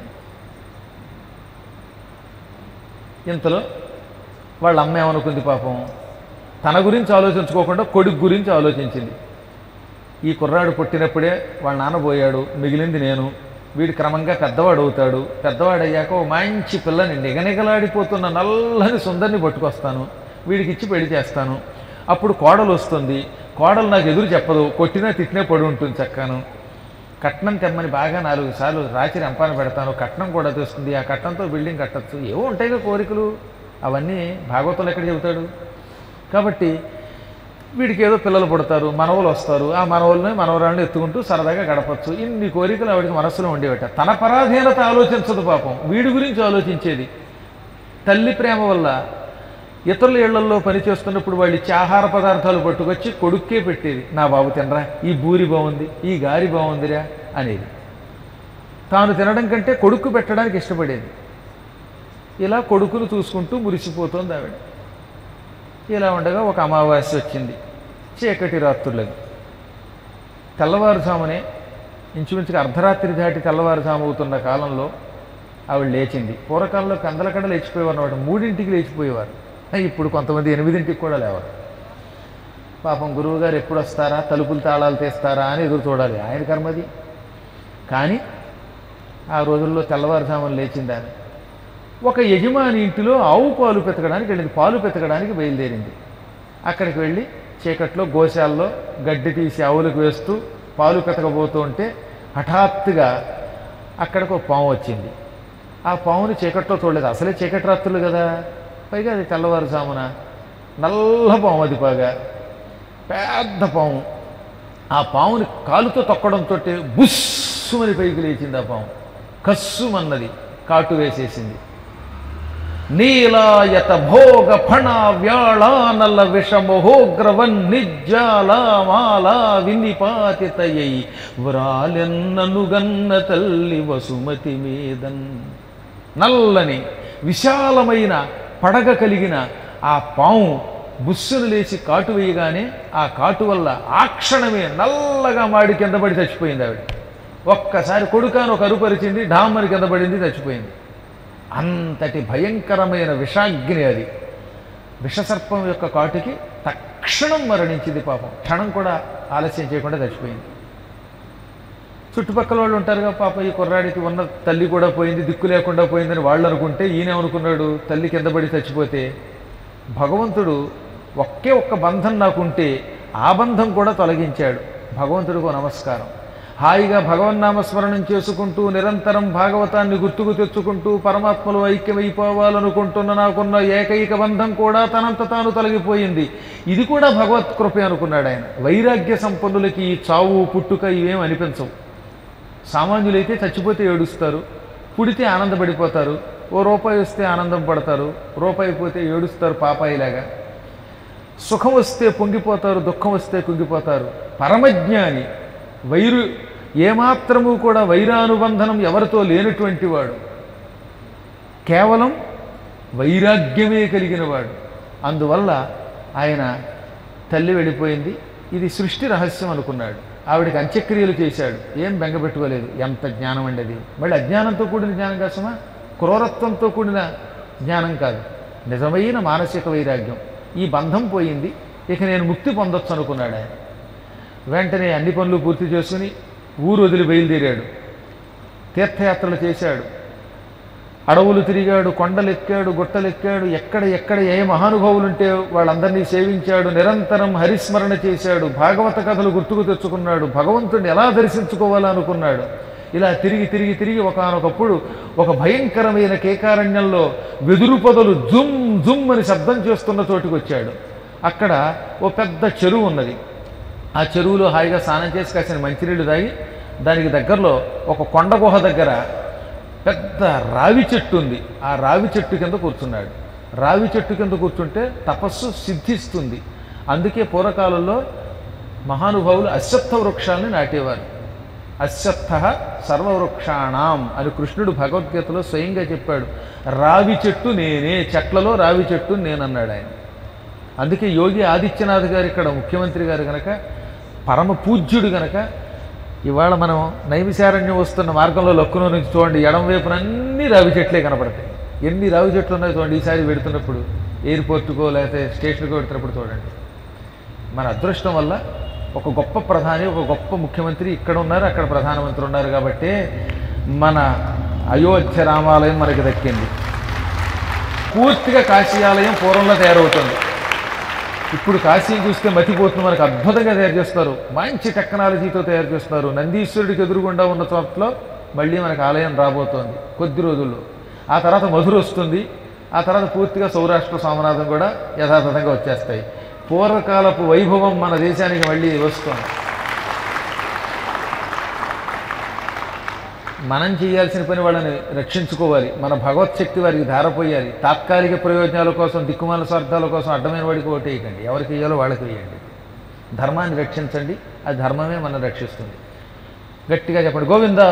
ఇంతలో వాళ్ళ అమ్మ ఏమనుకుంది పాపం తన గురించి ఆలోచించుకోకుండా కొడుకు గురించి ఆలోచించింది ఈ కుర్రాడు పుట్టినప్పుడే వాళ్ళ నాన్న పోయాడు మిగిలింది నేను వీడు క్రమంగా పెద్దవాడు అవుతాడు పెద్దవాడు అయ్యాక ఓ మంచి పిల్లని నిగనిగలాడిపోతున్న నల్లని సుందరిని పట్టుకొస్తాను వీడికి ఇచ్చి పెళ్లి చేస్తాను అప్పుడు కోడలు వస్తుంది కోడలు నాకు ఎదురు చెప్పదు కొట్టినా తిట్టినా పడి ఉంటుంది చక్కాను కట్నం తెమ్మని బాగా నాలుగు సార్లు రాచి రంపాన పెడతాను కట్నం కూడా తెస్తుంది ఆ కట్నంతో బిల్డింగ్ కట్టచ్చు ఏవో ఉంటాయిగా కోరికలు అవన్నీ భాగవతంలో ఎక్కడ చెబుతాడు కాబట్టి వీడికి ఏదో పిల్లలు పుడతారు మనవలు వస్తారు ఆ మనవల్ని మనవరాళ్ళని ఎత్తుకుంటూ సరదాగా గడపచ్చు ఇన్ని కోరికలు ఆవిడకి మనస్సులో ఉండేవట తన పరాధీనత ఆలోచించదు పాపం వీడి గురించి ఆలోచించేది తల్లి ప్రేమ వల్ల ఇతరుల ఇళ్లల్లో పనిచేస్తున్నప్పుడు వాళ్ళు ఇచ్చే ఆహార పదార్థాలు పట్టుకొచ్చి కొడుక్కే పెట్టేది నా బాబు తినరా ఈ బూరి బాగుంది ఈ గారి బాగుందిరా అనేది తాను తినడం కంటే కొడుకు పెట్టడానికి ఇష్టపడేది ఇలా కొడుకును చూసుకుంటూ మురిసిపోతోంది ఆవిడ ఇలా ఉండగా ఒక అమావాస్య వచ్చింది చీకటి రాత్రులది తెల్లవారుజామునే ఇంచుమించుగా అర్ధరాత్రి దాటి తెల్లవారుజాము అవుతున్న కాలంలో ఆవిడ లేచింది పూర్వకాలంలో కందలకడ లేచిపోయేవారు అనమాట మూడింటికి లేచిపోయేవారు ఇప్పుడు కొంతమంది ఎనిమిదింటికి కూడా లేవారు పాపం గురువుగారు ఎప్పుడు వస్తారా తలుపులు తాళాలు తీస్తారా అని ఎదురు చూడాలి ఆయన కర్మది కానీ ఆ రోజుల్లో తెల్లవారుజామున లేచింది ఆమె ఒక యజమాని ఇంటిలో ఆవు పాలు పెతకడానికి వెళ్ళింది పాలు పెతకడానికి బయలుదేరింది అక్కడికి వెళ్ళి చీకట్లో గోశాలలో గడ్డి తీసి ఆవులకు వేస్తూ పాలు పెతకబోతూ ఉంటే హఠాత్తుగా అక్కడికి ఒక పాము వచ్చింది ఆ పాముని చీకట్లో చూడలేదు అసలే చీకటి రాత్రులు కదా పైగా అది తెల్లవారుజామున నల్ల పాము అది బాగా పెద్ద పాము ఆ పాముని కాలుతో తొక్కడంతో బుస్సుమని పైకి లేచింది ఆ పాము కస్సుమన్నది కాటు వేసేసింది నీలాయత భోగ ఫణ వ్యాళానల విషమహోగ్రవన్ నిజ్జాలామాలా వినిపాతితయై వ్రాలెన్ననుగన్న తల్లి వసుమతి మీదన్ నల్లని విశాలమైన పడగ కలిగిన ఆ పాము బుస్సును లేచి కాటు వేయగానే ఆ కాటు వల్ల ఆ క్షణమే నల్లగా మాడి కింద పడి చచ్చిపోయింది ఆవిడ ఒక్కసారి కొడుకాను ఒక అరుపరిచింది ఢామ్మని కింద పడింది చచ్చిపోయింది అంతటి భయంకరమైన విషాగ్ని అది విషసర్పం యొక్క కాటుకి తక్షణం మరణించింది పాపం క్షణం కూడా ఆలస్యం చేయకుండా చచ్చిపోయింది చుట్టుపక్కల వాళ్ళు ఉంటారుగా పాప ఈ కుర్రాడికి ఉన్న తల్లి కూడా పోయింది దిక్కు లేకుండా పోయిందని వాళ్ళు అనుకుంటే ఈయన అనుకున్నాడు తల్లి కింద పడి చచ్చిపోతే భగవంతుడు ఒకే ఒక్క బంధం నాకుంటే ఆ బంధం కూడా తొలగించాడు భగవంతుడికి నమస్కారం హాయిగా భగవన్నామస్మరణం చేసుకుంటూ నిరంతరం భాగవతాన్ని గుర్తుకు తెచ్చుకుంటూ పరమాత్మలో ఐక్యమైపోవాలనుకుంటున్న నాకున్న ఏకైక బంధం కూడా తనంత తాను తొలగిపోయింది ఇది కూడా భగవత్ కృపే అనుకున్నాడు ఆయన వైరాగ్య సంపన్నులకి ఈ చావు పుట్టుక ఇవేం అనిపించవు సామాన్యులైతే చచ్చిపోతే ఏడుస్తారు పుడితే ఆనందపడిపోతారు ఓ రూపాయి వస్తే ఆనందం పడతారు రూపాయి పోతే ఏడుస్తారు పాపాయిలాగా సుఖం వస్తే పొంగిపోతారు దుఃఖం వస్తే కుంగిపోతారు పరమజ్ఞాని వైరు ఏమాత్రము కూడా వైరానుబంధనం ఎవరితో లేనటువంటి వాడు కేవలం వైరాగ్యమే కలిగిన వాడు అందువల్ల ఆయన తల్లి వెళ్ళిపోయింది ఇది సృష్టి రహస్యం అనుకున్నాడు ఆవిడకి అంత్యక్రియలు చేశాడు ఏం బెంగపెట్టుకోలేదు ఎంత జ్ఞానం అండి అది మళ్ళీ అజ్ఞానంతో కూడిన జ్ఞానం కోసమా క్రూరత్వంతో కూడిన జ్ఞానం కాదు నిజమైన మానసిక వైరాగ్యం ఈ బంధం పోయింది ఇక నేను ముక్తి పొందొచ్చు అనుకున్నాడు ఆయన వెంటనే అన్ని పనులు పూర్తి చేసుకుని ఊరు వదిలి బయలుదేరాడు తీర్థయాత్రలు చేశాడు అడవులు తిరిగాడు కొండలు ఎక్కాడు గుట్టలు ఎక్కాడు ఎక్కడ ఎక్కడ ఏ మహానుభావులు ఉంటే వాళ్ళందరినీ సేవించాడు నిరంతరం హరిస్మరణ చేశాడు భాగవత కథలు గుర్తుకు తెచ్చుకున్నాడు భగవంతుడిని ఎలా దర్శించుకోవాలనుకున్నాడు ఇలా తిరిగి తిరిగి తిరిగి ఒకనొకప్పుడు ఒక భయంకరమైన కేకారణ్యంలో వెదురు పొదలు జుమ్ జుమ్ అని శబ్దం చేస్తున్న చోటుకు వచ్చాడు అక్కడ ఓ పెద్ద చెరువు ఉన్నది ఆ చెరువులో హాయిగా స్నానం చేసి కాసిన మంచినీళ్ళు తాగి దానికి దగ్గరలో ఒక కొండ గుహ దగ్గర పెద్ద రావి చెట్టు ఉంది ఆ రావి చెట్టు కింద కూర్చున్నాడు రావి చెట్టు కింద కూర్చుంటే తపస్సు సిద్ధిస్తుంది అందుకే పూర్వకాలంలో మహానుభావులు అశ్వత్థ వృక్షాలని నాటేవారు అశ్వత్థ సర్వవృక్షాణం అని కృష్ణుడు భగవద్గీతలో స్వయంగా చెప్పాడు రావి చెట్టు నేనే చెట్లలో రావి చెట్టు నేనన్నాడు ఆయన అందుకే యోగి ఆదిత్యనాథ్ గారు ఇక్కడ ముఖ్యమంత్రి గారు గనక పరమ పూజ్యుడు గనక ఇవాళ మనం నైమిశారణ్యం వస్తున్న మార్గంలో లక్కున నుంచి చూడండి ఎడం వైపున అన్ని రావి చెట్లే కనపడతాయి ఎన్ని రావి చెట్లు ఉన్నాయో చూడండి ఈసారి పెడుతున్నప్పుడు ఎయిర్పోర్టుకో లేకపోతే స్టేషన్కో పెడుతున్నప్పుడు చూడండి మన అదృష్టం వల్ల ఒక గొప్ప ప్రధాని ఒక గొప్ప ముఖ్యమంత్రి ఇక్కడ ఉన్నారు అక్కడ ప్రధానమంత్రి ఉన్నారు కాబట్టి మన అయోధ్య రామాలయం మనకి దక్కింది పూర్తిగా కాశీ ఆలయం పూర్వంలో తయారవుతుంది ఇప్పుడు కాశీని చూస్తే మతిపోతుంది మనకు అద్భుతంగా తయారు చేస్తారు మంచి టెక్నాలజీతో తయారు చేస్తున్నారు నందీశ్వరుడికి ఎదురుగుండా ఉన్న చోట్ల మళ్ళీ మనకు ఆలయం రాబోతోంది కొద్ది రోజుల్లో ఆ తర్వాత మధుర వస్తుంది ఆ తర్వాత పూర్తిగా సౌరాష్ట్ర సోమనాథం కూడా యథాతథంగా వచ్చేస్తాయి పూర్వకాలపు వైభవం మన దేశానికి మళ్ళీ వస్తుంది మనం చేయాల్సిన పని వాళ్ళని రక్షించుకోవాలి మన భగవత్ శక్తి వారికి ధారపోయాలి తాత్కాలిక ప్రయోజనాల కోసం దిక్కుమాల స్వార్థాల కోసం అడ్డమైన వాడికి ఓటేయకండి ఎవరికి వేయాలో వాళ్ళకి వేయండి ధర్మాన్ని రక్షించండి ఆ ధర్మమే మనం రక్షిస్తుంది గట్టిగా చెప్పండి గోవిందా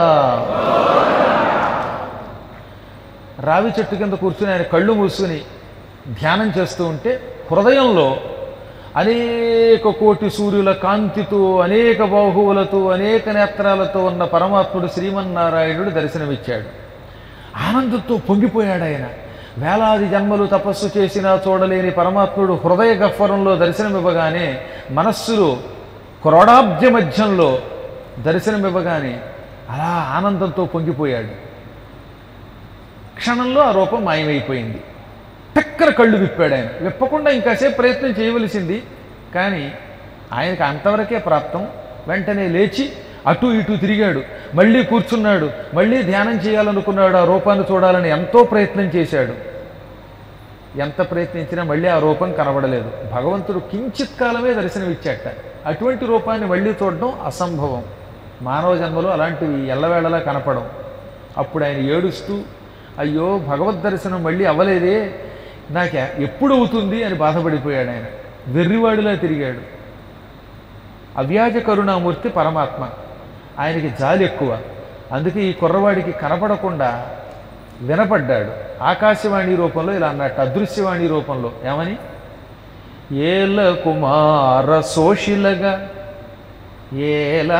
రావి చెట్టు కింద కూర్చుని ఆయన కళ్ళు మూసుకుని ధ్యానం చేస్తూ ఉంటే హృదయంలో అనేక కోటి సూర్యుల కాంతితో అనేక బాహువులతో అనేక నేత్రాలతో ఉన్న పరమాత్ముడు శ్రీమన్నారాయణుడు దర్శనమిచ్చాడు ఆనందంతో పొంగిపోయాడు ఆయన వేలాది జన్మలు తపస్సు చేసినా చూడలేని పరమాత్ముడు హృదయ గహ్వరంలో దర్శనమివ్వగానే మనస్సులో క్రోడాబ్జ మధ్యంలో దర్శనమివ్వగానే అలా ఆనందంతో పొంగిపోయాడు క్షణంలో ఆ రూపం మాయమైపోయింది టక్కన కళ్ళు విప్పాడు ఆయన విప్పకుండా ఇంకాసేపు ప్రయత్నం చేయవలసింది కానీ ఆయనకు అంతవరకే ప్రాప్తం వెంటనే లేచి అటు ఇటు తిరిగాడు మళ్ళీ కూర్చున్నాడు మళ్ళీ ధ్యానం చేయాలనుకున్నాడు ఆ రూపాన్ని చూడాలని ఎంతో ప్రయత్నం చేశాడు ఎంత ప్రయత్నించినా మళ్ళీ ఆ రూపం కనబడలేదు భగవంతుడు కించిత్ కాలమే దర్శనమిచ్చాట అటువంటి రూపాన్ని మళ్ళీ చూడడం అసంభవం మానవ జన్మలో అలాంటివి ఎల్లవేళలా కనపడం అప్పుడు ఆయన ఏడుస్తూ అయ్యో భగవద్ దర్శనం మళ్ళీ అవ్వలేదే నాకు ఎప్పుడు అవుతుంది అని బాధపడిపోయాడు ఆయన వెర్రివాడిలా తిరిగాడు అవ్యాజ కరుణామూర్తి పరమాత్మ ఆయనకి జాలి ఎక్కువ అందుకే ఈ కుర్రవాడికి కనపడకుండా వినపడ్డాడు ఆకాశవాణి రూపంలో ఇలా అన్నట్టు అదృశ్యవాణి రూపంలో ఏమని ఏల కుమార సోషిలగా ఏలా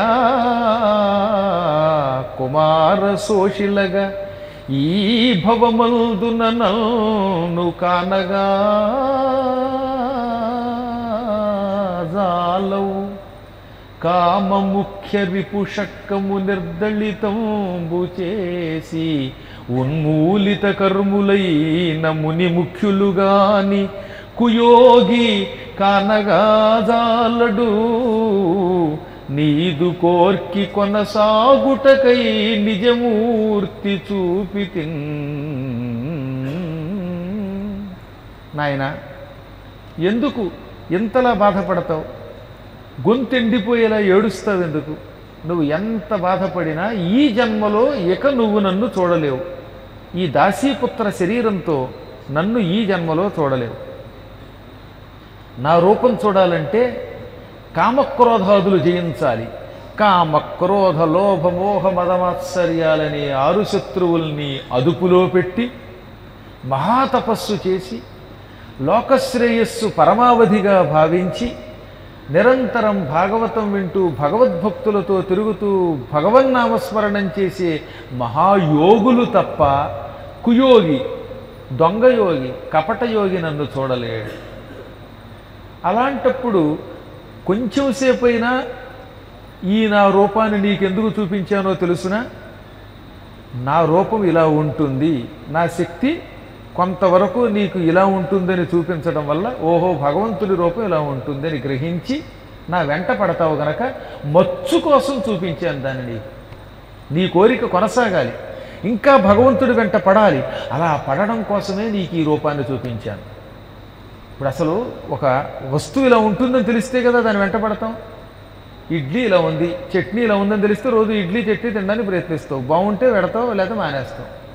కుమార సోషిలగా ఈ భవమందున నన్ను కానగా జాలవు కామ ముఖ్య రిపుషక్కము నిర్దళితంబు చేసి ఉన్మూలిత కర్ములైన ముని ముఖ్యులుగాని కుయోగి కానగా జాలడు నీదు కోర్కి కొనసాగుటకై నిజమూర్తి చూపితి నాయన ఎందుకు ఎంతలా బాధపడతావు గొంతెండిపోయేలా ఏడుస్తావు ఎందుకు నువ్వు ఎంత బాధపడినా ఈ జన్మలో ఇక నువ్వు నన్ను చూడలేవు ఈ దాసీపుత్ర శరీరంతో నన్ను ఈ జన్మలో చూడలేవు నా రూపం చూడాలంటే కామక్రోధాదులు జయించాలి కామక్రోధ లోభ మోహ మదమాత్సర్యాలనే ఆరు శత్రువుల్ని అదుపులో పెట్టి మహాతపస్సు చేసి లోకశ్రేయస్సు పరమావధిగా భావించి నిరంతరం భాగవతం వింటూ భగవద్భక్తులతో తిరుగుతూ భగవన్నామస్మరణం చేసే మహాయోగులు తప్ప కుయోగి దొంగయోగి కపటయోగి నన్ను చూడలేడు అలాంటప్పుడు కొంచెం సేపు అయినా ఈ నా రూపాన్ని నీకెందుకు చూపించానో తెలుసునా నా రూపం ఇలా ఉంటుంది నా శక్తి కొంతవరకు నీకు ఇలా ఉంటుందని చూపించడం వల్ల ఓహో భగవంతుడి రూపం ఇలా ఉంటుందని గ్రహించి నా వెంట పడతావు గనక మచ్చు కోసం చూపించాను దాన్ని నీకు నీ కోరిక కొనసాగాలి ఇంకా భగవంతుడి వెంట పడాలి అలా పడడం కోసమే నీకు ఈ రూపాన్ని చూపించాను ఇప్పుడు అసలు ఒక వస్తువు ఇలా ఉంటుందని తెలిస్తే కదా దాన్ని వెంట పడతాం ఇడ్లీ ఇలా ఉంది చట్నీ ఇలా ఉందని తెలిస్తే రోజు ఇడ్లీ చట్నీ తినడానికి ప్రయత్నిస్తావు బాగుంటే పెడతావు లేకపోతే మానేస్తావు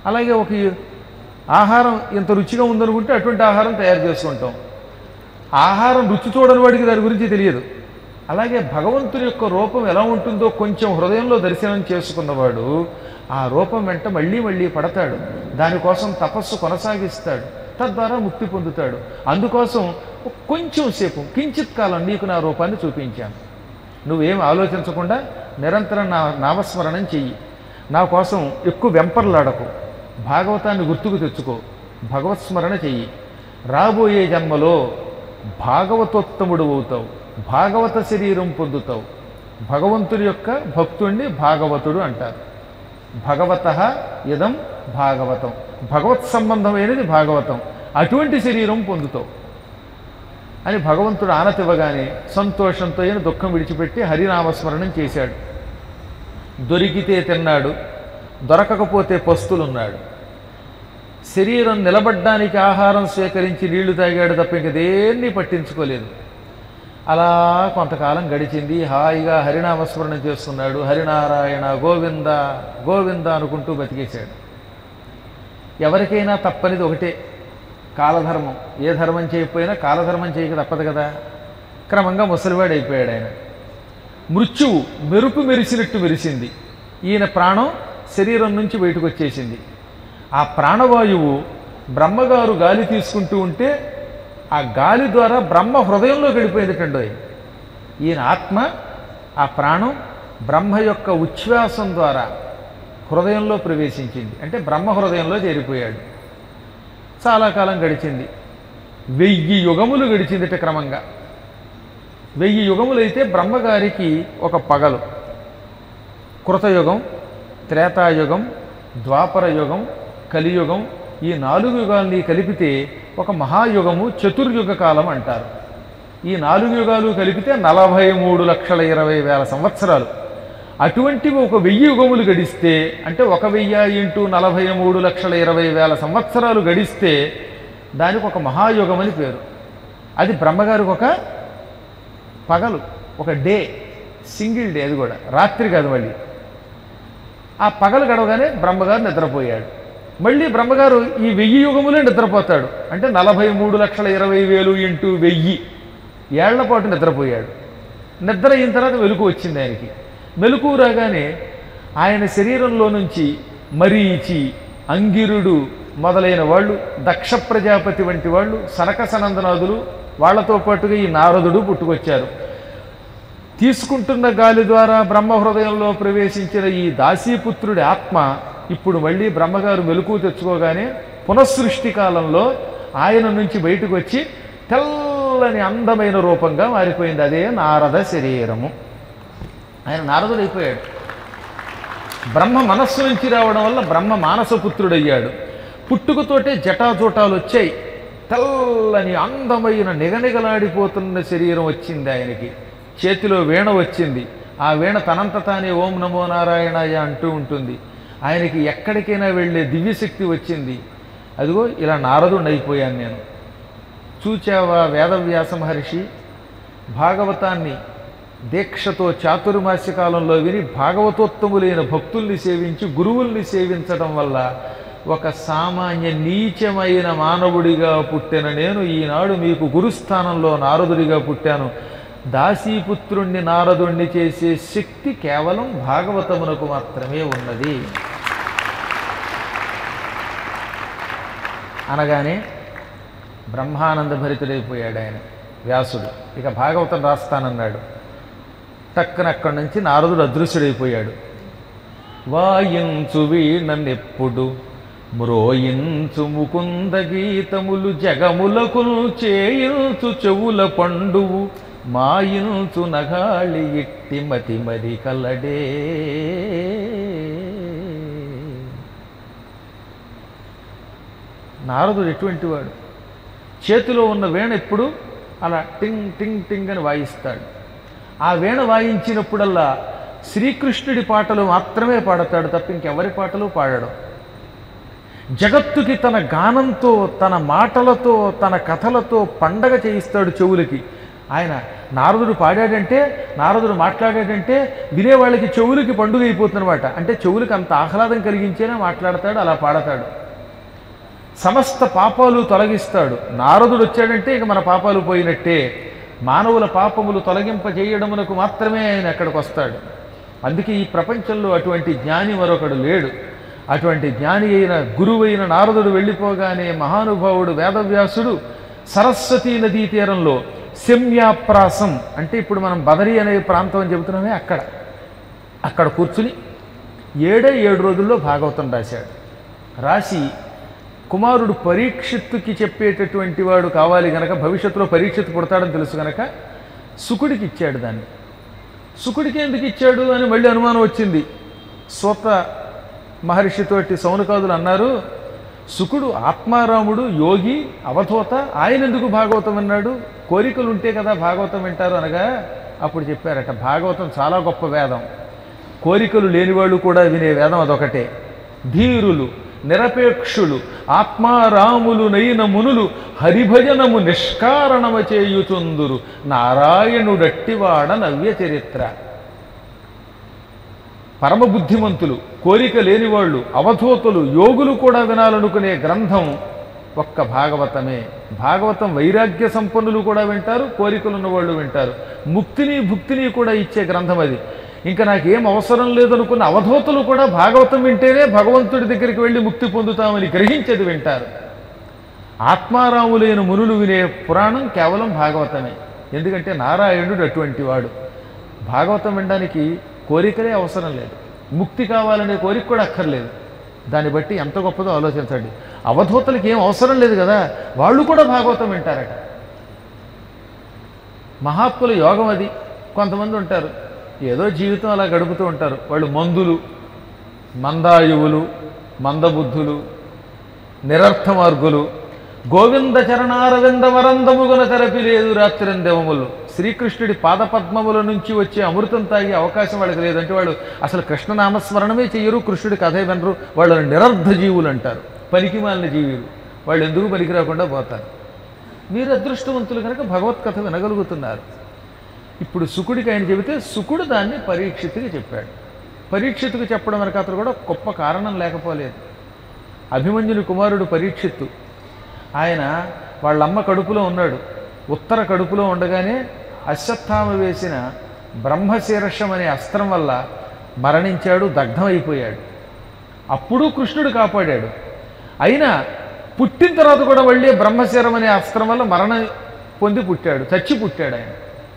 అలాగే ఒక ఆహారం ఇంత రుచిగా ఉందనుకుంటే అటువంటి ఆహారం తయారు చేసుకుంటాం ఆహారం రుచి చూడని వాడికి దాని గురించి తెలియదు అలాగే భగవంతుని యొక్క రూపం ఎలా ఉంటుందో కొంచెం హృదయంలో దర్శనం చేసుకున్నవాడు ఆ రూపం వెంట మళ్ళీ మళ్ళీ పడతాడు దానికోసం తపస్సు కొనసాగిస్తాడు తద్వారా ముక్తి పొందుతాడు అందుకోసం కొంచెం సేపు కించిత్ కాలం నీకు నా రూపాన్ని చూపించాను నువ్వేం ఆలోచించకుండా నిరంతరం నా నామస్మరణం చెయ్యి నా కోసం ఎక్కువ వెంపర్లాడకు భాగవతాన్ని గుర్తుకు తెచ్చుకో భగవత్ స్మరణ చెయ్యి రాబోయే జన్మలో భాగవతోత్తముడు అవుతావు భాగవత శరీరం పొందుతావు భగవంతుడి యొక్క భక్తుణ్ణి భాగవతుడు అంటారు భగవత ఇదం భాగవతం భగవత్ సంబంధమైనది భాగవతం అటువంటి శరీరం పొందుతావు అని భగవంతుడు ఆనతివ్వగానే సంతోషంతో అయిన దుఃఖం విడిచిపెట్టి హరినామస్మరణం చేశాడు దొరికితే తిన్నాడు దొరకకపోతే పస్తులున్నాడు శరీరం నిలబడ్డానికి ఆహారం స్వీకరించి నీళ్లు తాగాడు తప్ప ఇంక దేన్ని పట్టించుకోలేదు అలా కొంతకాలం గడిచింది హాయిగా హరినామస్మరణం చేస్తున్నాడు హరినారాయణ గోవింద గోవింద అనుకుంటూ బతికేశాడు ఎవరికైనా తప్పనిది ఒకటే కాలధర్మం ఏ ధర్మం చేయకపోయినా కాలధర్మం చేయక తప్పదు కదా క్రమంగా ముసలివాడు అయిపోయాడు ఆయన మృత్యువు మెరుపు మెరిసినట్టు మెరిసింది ఈయన ప్రాణం శరీరం నుంచి బయటకు వచ్చేసింది ఆ ప్రాణవాయువు బ్రహ్మగారు గాలి తీసుకుంటూ ఉంటే ఆ గాలి ద్వారా బ్రహ్మ హృదయంలో గడిపోయిందిటండో ఈయన ఆత్మ ఆ ప్రాణం బ్రహ్మ యొక్క ఉచ్ఛ్వాసం ద్వారా హృదయంలో ప్రవేశించింది అంటే బ్రహ్మ హృదయంలో చేరిపోయాడు చాలా కాలం గడిచింది వెయ్యి యుగములు గడిచిందిట క్రమంగా వెయ్యి యుగములైతే బ్రహ్మగారికి ఒక పగలు కృతయుగం త్రేతాయుగం ద్వాపర యుగం కలియుగం ఈ నాలుగు యుగాల్ని కలిపితే ఒక మహాయుగము చతుర్యుగ కాలం అంటారు ఈ నాలుగు యుగాలు కలిపితే నలభై మూడు లక్షల ఇరవై వేల సంవత్సరాలు అటువంటివి ఒక వెయ్యి యుగములు గడిస్తే అంటే ఒక వెయ్యి ఇంటూ నలభై మూడు లక్షల ఇరవై వేల సంవత్సరాలు గడిస్తే దానికి ఒక మహాయుగం అని పేరు అది బ్రహ్మగారికి ఒక పగలు ఒక డే సింగిల్ డే అది కూడా రాత్రి కాదు మళ్ళీ ఆ పగలు గడవగానే బ్రహ్మగారు నిద్రపోయాడు మళ్ళీ బ్రహ్మగారు ఈ వెయ్యి యుగములే నిద్రపోతాడు అంటే నలభై మూడు లక్షల ఇరవై వేలు ఇంటూ వెయ్యి ఏళ్ల పాటు నిద్రపోయాడు నిద్ర అయిన తర్వాత వెలుగు వచ్చింది ఆయనకి మెలకు రాగానే ఆయన శరీరంలో నుంచి మరీచి అంగిరుడు మొదలైన వాళ్ళు దక్ష ప్రజాపతి వంటి వాళ్ళు సనక సనందనాదులు వాళ్ళతో పాటుగా ఈ నారదుడు పుట్టుకొచ్చారు తీసుకుంటున్న గాలి ద్వారా బ్రహ్మ హృదయంలో ప్రవేశించిన ఈ దాసీపుత్రుడి ఆత్మ ఇప్పుడు మళ్ళీ బ్రహ్మగారు మెలకు తెచ్చుకోగానే పునఃసృష్టి కాలంలో ఆయన నుంచి బయటకు వచ్చి తెల్లని అందమైన రూపంగా మారిపోయింది అదే నారద శరీరము ఆయన నారదుడు అయిపోయాడు బ్రహ్మ మనస్సు నుంచి రావడం వల్ల బ్రహ్మ మానసపుత్రుడయ్యాడు పుట్టుకతోటే జటాజూటాలు వచ్చాయి తెల్లని అందమైన నిగనిగలాడిపోతున్న శరీరం వచ్చింది ఆయనకి చేతిలో వీణ వచ్చింది ఆ వీణ తనంత తానే ఓం నమో నారాయణాయ అంటూ ఉంటుంది ఆయనకి ఎక్కడికైనా వెళ్ళే దివ్యశక్తి వచ్చింది అదిగో ఇలా నారదుడిని అయిపోయాను నేను చూచావా వేదవ్యాస మహర్షి భాగవతాన్ని దీక్షతో చాతుర్మాస్య కాలంలో విని భాగవతోత్తములైన భక్తుల్ని సేవించి గురువుల్ని సేవించడం వల్ల ఒక సామాన్య నీచమైన మానవుడిగా పుట్టిన నేను ఈనాడు మీకు గురుస్థానంలో నారదుడిగా పుట్టాను దాసీపుత్రుణ్ణి నారదుణ్ణి చేసే శక్తి కేవలం భాగవతమునకు మాత్రమే ఉన్నది అనగానే బ్రహ్మానంద భరితుడైపోయాడు ఆయన వ్యాసుడు ఇక భాగవతం రాస్తానన్నాడు టక్కన అక్కడి నుంచి నారదుడు అదృశ్యుడైపోయాడు వాయించు వీణనెప్పుడు మ్రోయించు ముకుంద గీతములు జగములకు చేయించు చెవుల పండువు మాయించు నగాళి ఇట్టి మతి మరి కలడే నారదుడు ఎటువంటి వాడు చేతిలో ఉన్న వీణ ఎప్పుడు అలా టింగ్ టింగ్ టింగ్ అని వాయిస్తాడు ఆ వీణ వాయించినప్పుడల్లా శ్రీకృష్ణుడి పాటలు మాత్రమే పాడతాడు తప్ప ఇంకెవరి పాటలు పాడడు జగత్తుకి తన గానంతో తన మాటలతో తన కథలతో పండగ చేయిస్తాడు చెవులకి ఆయన నారదుడు పాడాడంటే నారదుడు మాట్లాడాడంటే వినేవాళ్ళకి చెవులకి పండుగ అయిపోతుందన్నమాట అంటే చెవులకి అంత ఆహ్లాదం కలిగించేనే మాట్లాడతాడు అలా పాడతాడు సమస్త పాపాలు తొలగిస్తాడు నారదుడు వచ్చాడంటే ఇక మన పాపాలు పోయినట్టే మానవుల పాపములు తొలగింపజేయడమునకు మాత్రమే ఆయన అక్కడికి వస్తాడు అందుకే ఈ ప్రపంచంలో అటువంటి జ్ఞాని మరొకడు లేడు అటువంటి జ్ఞాని అయిన గురువైన నారదుడు వెళ్ళిపోగానే మహానుభావుడు వేదవ్యాసుడు సరస్వతీ నదీ తీరంలో శమ్యాప్రాసం అంటే ఇప్పుడు మనం బదరి అనే ప్రాంతం అని చెబుతున్నామే అక్కడ అక్కడ కూర్చుని ఏడే ఏడు రోజుల్లో భాగవతం రాశాడు రాసి కుమారుడు పరీక్షిత్తుకి చెప్పేటటువంటి వాడు కావాలి గనక భవిష్యత్తులో పరీక్షిత్తు పుడతాడని తెలుసు గనక సుకుడికి ఇచ్చాడు దాన్ని సుకుడికి ఎందుకు ఇచ్చాడు అని మళ్ళీ అనుమానం వచ్చింది సూత మహర్షితోటి సౌనకాదులు అన్నారు సుకుడు ఆత్మారాముడు యోగి అవధూత ఆయన ఎందుకు భాగవతం విన్నాడు కోరికలు ఉంటే కదా భాగవతం వింటారు అనగా అప్పుడు చెప్పారట భాగవతం చాలా గొప్ప వేదం కోరికలు లేనివాళ్ళు కూడా వినే వేదం అదొకటే ధీరులు నిరపేక్షులు ఆత్మారాములు నైన మునులు హరిభజనము నిష్కారణమ చేయుచుందురు నారాయణుడట్టివాడ నవ్య చరిత్ర పరమ బుద్ధిమంతులు కోరిక లేనివాళ్ళు అవధూతులు యోగులు కూడా వినాలనుకునే గ్రంథం ఒక్క భాగవతమే భాగవతం వైరాగ్య సంపన్నులు కూడా వింటారు కోరికలు ఉన్నవాళ్ళు వింటారు ముక్తిని భుక్తిని కూడా ఇచ్చే గ్రంథం అది ఇంకా నాకేం అవసరం లేదనుకున్న అవధూతులు కూడా భాగవతం వింటేనే భగవంతుడి దగ్గరికి వెళ్ళి ముక్తి పొందుతామని గ్రహించేది వింటారు ఆత్మారాములైన మునులు వినే పురాణం కేవలం భాగవతమే ఎందుకంటే నారాయణుడు అటువంటి వాడు భాగవతం వినడానికి కోరికలే అవసరం లేదు ముక్తి కావాలనే కోరిక కూడా అక్కర్లేదు దాన్ని బట్టి ఎంత గొప్పదో ఆలోచించండి అవధూతలకి ఏం అవసరం లేదు కదా వాళ్ళు కూడా భాగవతం వింటారట మహాత్ముల యోగం అది కొంతమంది ఉంటారు ఏదో జీవితం అలా గడుపుతూ ఉంటారు వాళ్ళు మందులు మందాయువులు మందబుద్ధులు నిరర్థ మార్గులు గోవింద చరణారవింద వరందముగున తెరపి లేదు రాత్రిందెవములు శ్రీకృష్ణుడి పాదపద్మముల నుంచి వచ్చే అమృతం తాగే అవకాశం వాళ్ళకి లేదంటే వాళ్ళు అసలు కృష్ణనామస్మరణమే చెయ్యరు కృష్ణుడి కథే వినరు వాళ్ళని నిరర్ధ జీవులు అంటారు పనికిమాలిన జీవులు వాళ్ళు ఎందుకు పనికి రాకుండా పోతారు మీరు అదృష్టవంతులు కనుక భగవత్కథ వినగలుగుతున్నారు ఇప్పుడు సుకుడికి ఆయన చెబితే సుకుడు దాన్ని పరీక్షితుకి చెప్పాడు పరీక్షితుకు చెప్పడం వెనక అతను కూడా గొప్ప కారణం లేకపోలేదు అభిమన్యుని కుమారుడు పరీక్షిత్తు ఆయన వాళ్ళమ్మ కడుపులో ఉన్నాడు ఉత్తర కడుపులో ఉండగానే అశ్వత్థామ వేసిన బ్రహ్మశీర్షం అనే అస్త్రం వల్ల మరణించాడు దగ్ధమైపోయాడు అప్పుడు కృష్ణుడు కాపాడాడు అయినా పుట్టిన తర్వాత కూడా మళ్ళీ బ్రహ్మశీరం అనే అస్త్రం వల్ల మరణం పొంది పుట్టాడు చచ్చి పుట్టాడు ఆయన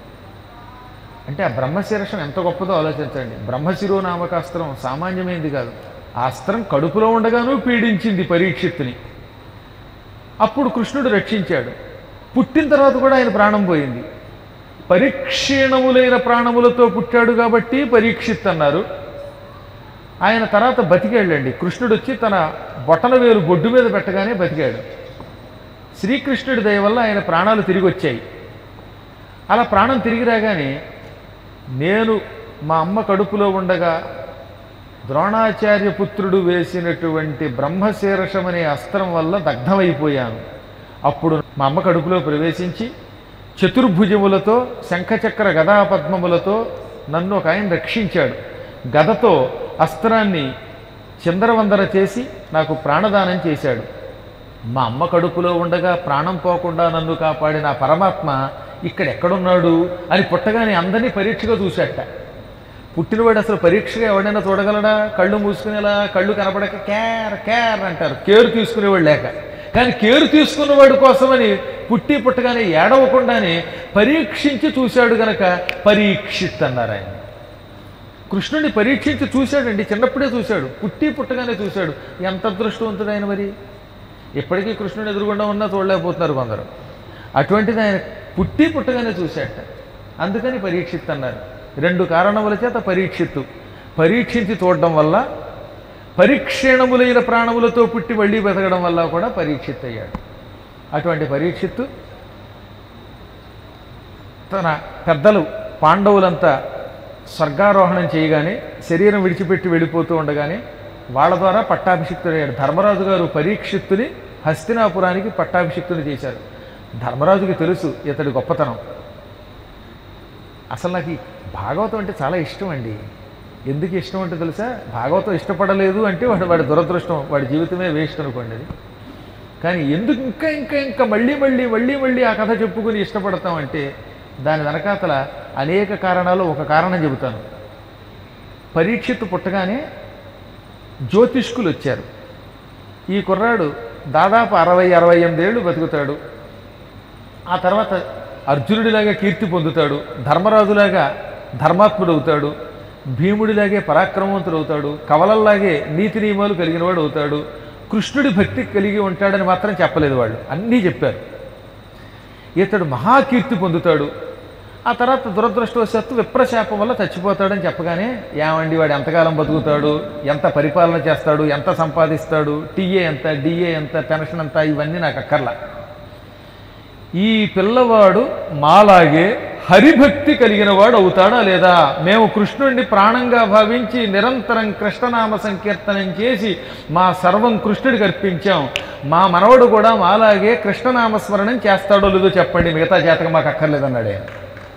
అంటే ఆ బ్రహ్మశీర్షం ఎంత గొప్పదో ఆలోచించండి బ్రహ్మశిరో నామకాస్త్రం సామాన్యమైనది కాదు ఆ అస్త్రం కడుపులో ఉండగానూ పీడించింది పరీక్షిత్తుని అప్పుడు కృష్ణుడు రక్షించాడు పుట్టిన తర్వాత కూడా ఆయన ప్రాణం పోయింది పరిక్షీణములైన ప్రాణములతో పుట్టాడు కాబట్టి పరీక్షిత్ అన్నారు ఆయన తర్వాత బతికాళ్ళండి కృష్ణుడు వచ్చి తన బొటన వేలు బొడ్డు మీద పెట్టగానే బతికాడు శ్రీకృష్ణుడి దయ వల్ల ఆయన ప్రాణాలు తిరిగి వచ్చాయి అలా ప్రాణం తిరిగి రాగానే నేను మా అమ్మ కడుపులో ఉండగా ద్రోణాచార్య పుత్రుడు వేసినటువంటి బ్రహ్మశీర్షం అనే అస్త్రం వల్ల దగ్ధమైపోయాను అప్పుడు మా అమ్మ కడుపులో ప్రవేశించి చతుర్భుజములతో శంఖచక్ర గదా పద్మములతో నన్ను ఒక ఆయన రక్షించాడు గదతో అస్త్రాన్ని చిందరవందర చేసి నాకు ప్రాణదానం చేశాడు మా అమ్మ కడుపులో ఉండగా ప్రాణం పోకుండా నన్ను కాపాడిన ఆ పరమాత్మ ఇక్కడ ఎక్కడున్నాడు అని పుట్టగానే అందరినీ పరీక్షగా చూశాట పుట్టినవాడు అసలు పరీక్షగా ఎవడైనా చూడగలడా కళ్ళు మూసుకునేలా కళ్ళు కనపడక కేర్ కేర్ అంటారు కేరు తీసుకునేవాడు లేక కానీ కేరు తీసుకున్నవాడు కోసమని పుట్టి పుట్టగానే ఏడవకుండానే పరీక్షించి చూశాడు గనక పరీక్షిత్ అన్నారు ఆయన కృష్ణుడిని పరీక్షించి చూశాడండి చిన్నప్పుడే చూశాడు పుట్టి పుట్టగానే చూశాడు ఎంత అదృష్టవంతుడు ఆయన మరి ఇప్పటికీ కృష్ణుడు ఎదురుగుండా ఉన్నా చూడలేకపోతున్నారు కొందరు అటువంటిది ఆయన పుట్టి పుట్టగానే చూశాట అందుకని పరీక్షిత్ అన్నారు రెండు కారణముల చేత పరీక్షిత్తు పరీక్షించి చూడడం వల్ల పరీక్షీణములైన ప్రాణములతో పుట్టి మళ్ళీ బతకడం వల్ల కూడా పరీక్షిత్ అయ్యాడు అటువంటి పరీక్షిత్తు తన పెద్దలు పాండవులంతా స్వర్గారోహణం చేయగానే శరీరం విడిచిపెట్టి వెళ్ళిపోతూ ఉండగానే వాళ్ళ ద్వారా పట్టాభిషిక్తుడయ్యాడు ధర్మరాజు గారు పరీక్షిత్తుని హస్తినాపురానికి పట్టాభిషిక్తుని చేశారు ధర్మరాజుకి తెలుసు ఇతడి గొప్పతనం అసలు నాకు ఈ భాగవతం అంటే చాలా ఇష్టం అండి ఎందుకు ఇష్టం అంటే తెలుసా భాగవతం ఇష్టపడలేదు అంటే వాడు వాడి దురదృష్టం వాడి జీవితమే వేస్ట్ అనుకోండి అది కానీ ఎందుకు ఇంకా ఇంకా ఇంకా మళ్ళీ మళ్ళీ మళ్ళీ మళ్ళీ ఆ కథ చెప్పుకుని ఇష్టపడతామంటే దాని వెనకాతల అనేక కారణాలు ఒక కారణం చెబుతాను పరీక్షిత్తు పుట్టగానే జ్యోతిష్కులు వచ్చారు ఈ కుర్రాడు దాదాపు అరవై అరవై ఎనిమిదేళ్ళు బతుకుతాడు ఆ తర్వాత అర్జునుడిలాగా కీర్తి పొందుతాడు ధర్మరాజులాగా ధర్మాత్ముడు అవుతాడు భీముడిలాగే పరాక్రమవంతుడు అవుతాడు కవలల్లాగే నీతి నియమాలు కలిగినవాడు అవుతాడు కృష్ణుడి భక్తి కలిగి ఉంటాడని మాత్రం చెప్పలేదు వాళ్ళు అన్నీ చెప్పారు ఇతడు మహాకీర్తి పొందుతాడు ఆ తర్వాత దురదృష్టవశాత్తు విప్రశాపం వల్ల చచ్చిపోతాడని చెప్పగానే ఏమండి వాడు ఎంతకాలం బతుకుతాడు ఎంత పరిపాలన చేస్తాడు ఎంత సంపాదిస్తాడు టీఏ ఎంత డిఏ ఎంత పెన్షన్ ఎంత ఇవన్నీ నాకు అక్కర్లా ఈ పిల్లవాడు మాలాగే హరిభక్తి కలిగిన వాడు అవుతాడా లేదా మేము కృష్ణుడిని ప్రాణంగా భావించి నిరంతరం కృష్ణనామ సంకీర్తనం చేసి మా సర్వం కృష్ణుడికి అర్పించాం మా మనవడు కూడా మాలాగే కృష్ణనామస్మరణం చేస్తాడో లేదో చెప్పండి మిగతా జాతకం మాకు అక్కర్లేదన్నాడు ఆయన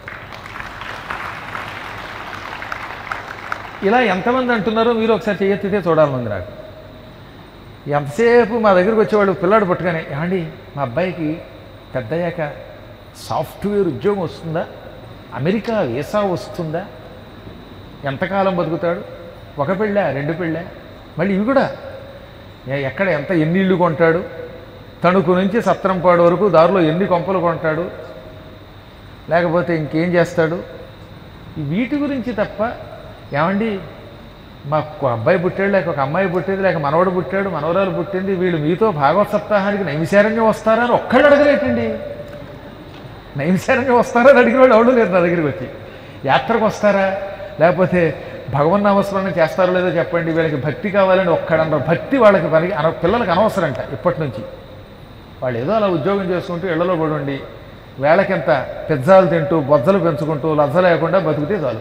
ఇలా ఎంతమంది అంటున్నారో మీరు ఒకసారి చేయెత్తితే చూడాలనుంది నాకు ఎంతసేపు మా దగ్గరికి వచ్చేవాడు పిల్లాడు పట్టుకొని ఏమండి మా అబ్బాయికి పెద్దయ్యాక సాఫ్ట్వేర్ ఉద్యోగం వస్తుందా అమెరికా వీసా వస్తుందా ఎంతకాలం బతుకుతాడు ఒక పెళ్ళా రెండు పెళ్ళా మళ్ళీ ఇవి కూడా ఏ- ఎక్కడ ఎంత ఎన్ని ఇళ్ళు కొంటాడు తణుకు నుంచి సత్రంపాడు వరకు దారిలో ఎన్ని కొంపలు కొంటాడు లేకపోతే ఇంకేం చేస్తాడు ఈ వీటి గురించి తప్ప ఏమండి మాకు అబ్బాయి పుట్టాడు లేక ఒక అమ్మాయి పుట్టింది లేక మనవడు పుట్టాడు మనవరాలు పుట్టింది వీళ్ళు మీతో భాగవత సప్తాహానికి నైమిశారణ్యం వస్తారా అని ఒక్కళ్ళు అడగలేటండి నైమిశారణ్యం వస్తారా అని అడిగిన వాళ్ళు ఎవరు లేరు నా దగ్గరికి వచ్చి యాత్రకు వస్తారా లేకపోతే భగవన్ నామస్మరణ చేస్తారో లేదో చెప్పండి వీళ్ళకి భక్తి కావాలని ఒక్కడన్నారు భక్తి వాళ్ళకి పనికి అన పిల్లలకి అనవసరంట ఇప్పటి నుంచి వాళ్ళు ఏదో అలా ఉద్యోగం చేసుకుంటూ ఇళ్లలో పడి ఉండి వేళకింత పిజ్జాలు తింటూ బొజ్జలు పెంచుకుంటూ లజ్జ లేకుండా బతికితే చాలు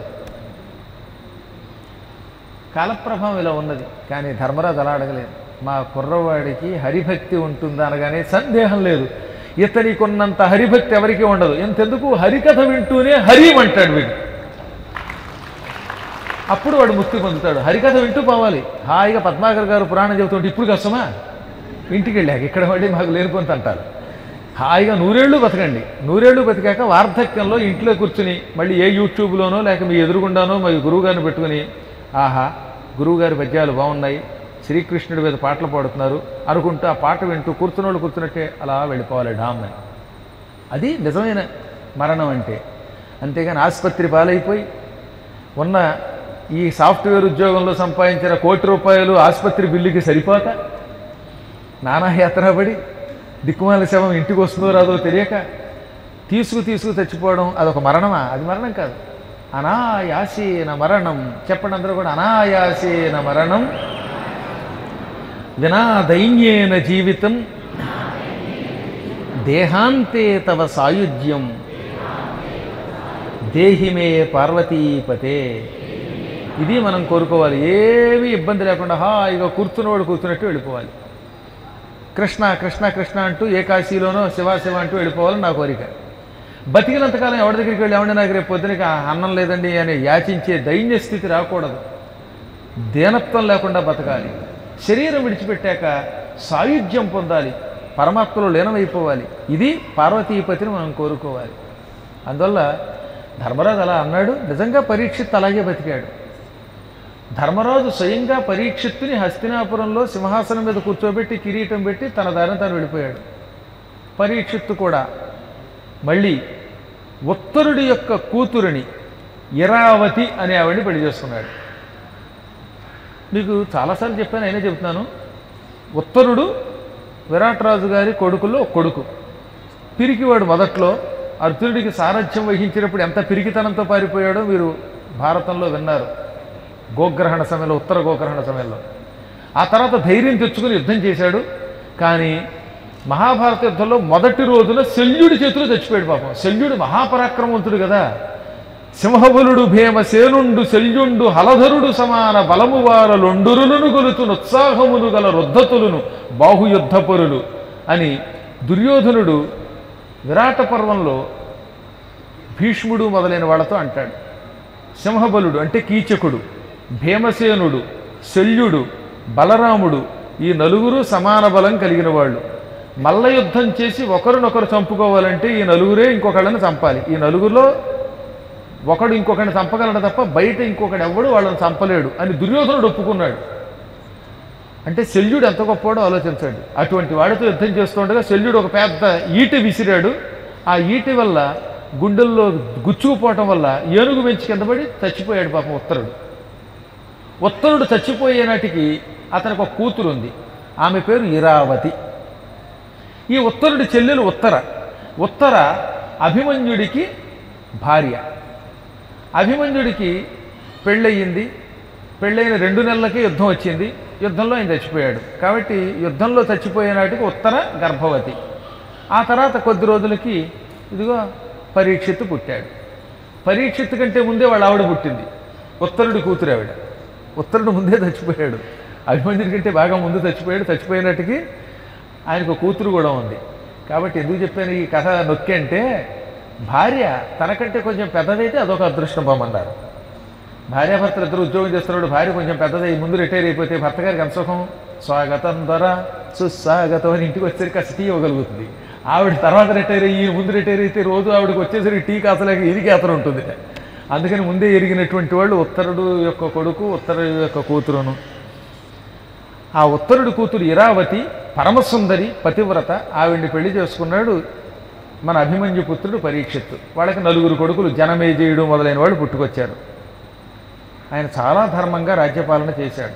కాలప్రభావం ఇలా ఉన్నది కానీ ధర్మరాజు అలా అడగలేదు మా కుర్రవాడికి హరిభక్తి ఉంటుందా అనగానే సందేహం లేదు ఇతనికి ఉన్నంత హరిభక్తి ఎవరికీ ఉండదు ఎంతెందుకు హరికథ వింటూనే హరి అంటాడు వీడు అప్పుడు వాడు ముక్తి పొందుతాడు హరికథ వింటూ పోవాలి హాయిగా పద్మాకర్ గారు పురాణం చెబుతుంటే ఇప్పుడు కష్టమా ఇంటికి వెళ్ళాక ఇక్కడ మళ్ళీ మాకు లేనిపోతే అంటారు హాయిగా నూరేళ్ళు బతకండి నూరేళ్ళు బతికాక వార్ధక్యంలో ఇంట్లో కూర్చుని మళ్ళీ ఏ యూట్యూబ్లోనో లేక మీ ఎదురుగుండానో మీ గురువుగారిని పెట్టుకుని ఆహా గురువుగారి పద్యాలు బాగున్నాయి శ్రీకృష్ణుడి మీద పాటలు పాడుతున్నారు అనుకుంటూ ఆ పాట వింటూ కూర్చున్నోళ్ళు కూర్చున్నట్టే అలా వెళ్ళిపోవాలి డామ్ అని అది నిజమైన మరణం అంటే అంతేగాని ఆసుపత్రి పాలైపోయి ఉన్న ఈ సాఫ్ట్వేర్ ఉద్యోగంలో సంపాదించిన కోటి రూపాయలు ఆసుపత్రి బిల్లుకి సరిపోక నానాయాత్ర పడి దిక్కుమాల శవం ఇంటికి వస్తుందో రాదో తెలియక తీసుకు తీసుకు చచ్చిపోవడం అదొక మరణమా అది మరణం కాదు అనాయాసేన మరణం చెప్పండి అందరూ కూడా అనాయాసేన మరణం వినా దైన్యేన జీవితం దేహాంతే తవ సాయుధ్యం దేహిమే పార్వతీపతే ఇది మనం కోరుకోవాలి ఏమీ ఇబ్బంది లేకుండా హాయిగా కూర్చున్నవాడు కూర్చున్నట్టు వెళ్ళిపోవాలి కృష్ణ కృష్ణ కృష్ణ అంటూ ఏ కాశీలోనో శివ శివ అంటూ వెళ్ళిపోవాలని నా కోరిక బతికినంతకాలం ఎవరి దగ్గరికి వెళ్ళి ఏమంటే నాకు రేపు పొద్దునకి అన్నం లేదండి అని యాచించే దైన్య స్థితి రాకూడదు దీనత్వం లేకుండా బతకాలి శరీరం విడిచిపెట్టాక సాయుధ్యం పొందాలి పరమాత్మలో లీనమైపోవాలి ఇది పార్వతీపతిని మనం కోరుకోవాలి అందువల్ల ధర్మరాజు అలా అన్నాడు నిజంగా పరీక్షిత్ అలాగే బతికాడు ధర్మరాజు స్వయంగా పరీక్షిత్తుని హస్తినాపురంలో సింహాసనం మీద కూర్చోబెట్టి కిరీటం పెట్టి తన దారిన తాను వెళ్ళిపోయాడు పరీక్షిత్తు కూడా మళ్ళీ ఉత్తరుడి యొక్క కూతురిని ఇరావతి అనే ఆవిడని పెళ్లి చేసుకున్నాడు మీకు చాలాసార్లు చెప్పాను అయినా చెప్తున్నాను ఉత్తరుడు విరాటరాజు గారి కొడుకుల్లో ఒక కొడుకు పిరికివాడు మొదట్లో అర్జునుడికి సారథ్యం వహించినప్పుడు ఎంత పిరికితనంతో పారిపోయాడో మీరు భారతంలో విన్నారు గోగ్రహణ సమయంలో ఉత్తర గోగ్రహణ సమయంలో ఆ తర్వాత ధైర్యం తెచ్చుకుని యుద్ధం చేశాడు కానీ మహాభారత యుద్ధంలో మొదటి రోజున శల్యుడి చేతిలో చచ్చిపోయాడు పాపం శల్యుడు మహాపరాక్రమవంతుడు కదా సింహబలుడు భీమసేనుండు శల్యుండు హలధరుడు సమాన బలము వారలొండురులను గొలుతును ఉత్సాహమును గల రుద్ధతులను బాహుయుద్ధపరులు అని దుర్యోధనుడు విరాట పర్వంలో భీష్ముడు మొదలైన వాళ్ళతో అంటాడు సింహబలుడు అంటే కీచకుడు భీమసేనుడు శల్యుడు బలరాముడు ఈ నలుగురు సమాన బలం కలిగిన వాళ్ళు మల్ల యుద్ధం చేసి ఒకరినొకరు చంపుకోవాలంటే ఈ నలుగురే ఇంకొకళ్ళని చంపాలి ఈ నలుగురిలో ఒకడు ఇంకొకరిని చంపగలడు తప్ప బయట ఇంకొకడు ఎవడు వాళ్ళని చంపలేడు అని దుర్యోధనుడు ఒప్పుకున్నాడు అంటే శల్యుడు ఎంత గొప్పవాడో ఆలోచించండి అటువంటి వాడితో యుద్ధం చేస్తుండగా శల్యుడు ఒక పెద్ద ఈటి విసిరాడు ఆ ఈటి వల్ల గుండెల్లో గుచ్చుకుపోవటం వల్ల ఏనుగు వెంచి కింద పడి చచ్చిపోయాడు పాపం ఉత్తరుడు ఉత్తరుడు చచ్చిపోయే నాటికి అతనికి ఒక కూతురు ఉంది ఆమె పేరు ఇరావతి ఈ ఉత్తరుడి చెల్లెలు ఉత్తర ఉత్తర అభిమన్యుడికి భార్య అభిమన్యుడికి పెళ్ళయింది పెళ్ళైన రెండు నెలలకే యుద్ధం వచ్చింది యుద్ధంలో ఆయన చచ్చిపోయాడు కాబట్టి యుద్ధంలో చచ్చిపోయే నాటికి ఉత్తర గర్భవతి ఆ తర్వాత కొద్ది రోజులకి ఇదిగో పరీక్షిత్తు పుట్టాడు పరీక్షిత్తు కంటే ముందే వాళ్ళ ఆవిడ పుట్టింది ఉత్తరుడి కూతురు ఆవిడ ఉత్తరుడు ముందే చచ్చిపోయాడు అభిమన్యుడి కంటే బాగా ముందు చచ్చిపోయాడు చచ్చిపోయినట్టుకి ఆయనకు ఒక కూతురు కూడా ఉంది కాబట్టి ఎందుకు చెప్పాను ఈ కథ నొక్కి అంటే భార్య తనకంటే కొంచెం పెద్దదైతే అదొక అదృష్టం పొమ్మన్నారు భార్యాభర్తలు ఇద్దరు ఉద్యోగం చేస్తున్నాడు భార్య కొంచెం పెద్దదై ముందు రిటైర్ అయిపోతే భర్త గారికి ఎంత సుఖం స్వాగతం ధర సుస్వాగతం అని ఇంటికి వచ్చేసరికి కాస్త టీ ఇవ్వగలుగుతుంది ఆవిడ తర్వాత రిటైర్ అయ్యి ఈయన ముందు రిటైర్ అయితే రోజు ఆవిడకి వచ్చేసరికి టీ కాసలేక ఇది అతను ఉంటుంది అందుకని ముందే ఎరిగినటువంటి వాళ్ళు ఉత్తరుడు యొక్క కొడుకు ఉత్తరుడు యొక్క కూతురును ఆ ఉత్తరుడి కూతురు ఇరావతి పరమసుందరి పతివ్రత ఆవిడ్ని పెళ్లి చేసుకున్నాడు మన అభిమన్యు పుత్రుడు పరీక్షిత్తు వాళ్ళకి నలుగురు కొడుకులు జనమేజయుడు మొదలైన వాళ్ళు పుట్టుకొచ్చారు ఆయన చాలా ధర్మంగా రాజ్యపాలన చేశాడు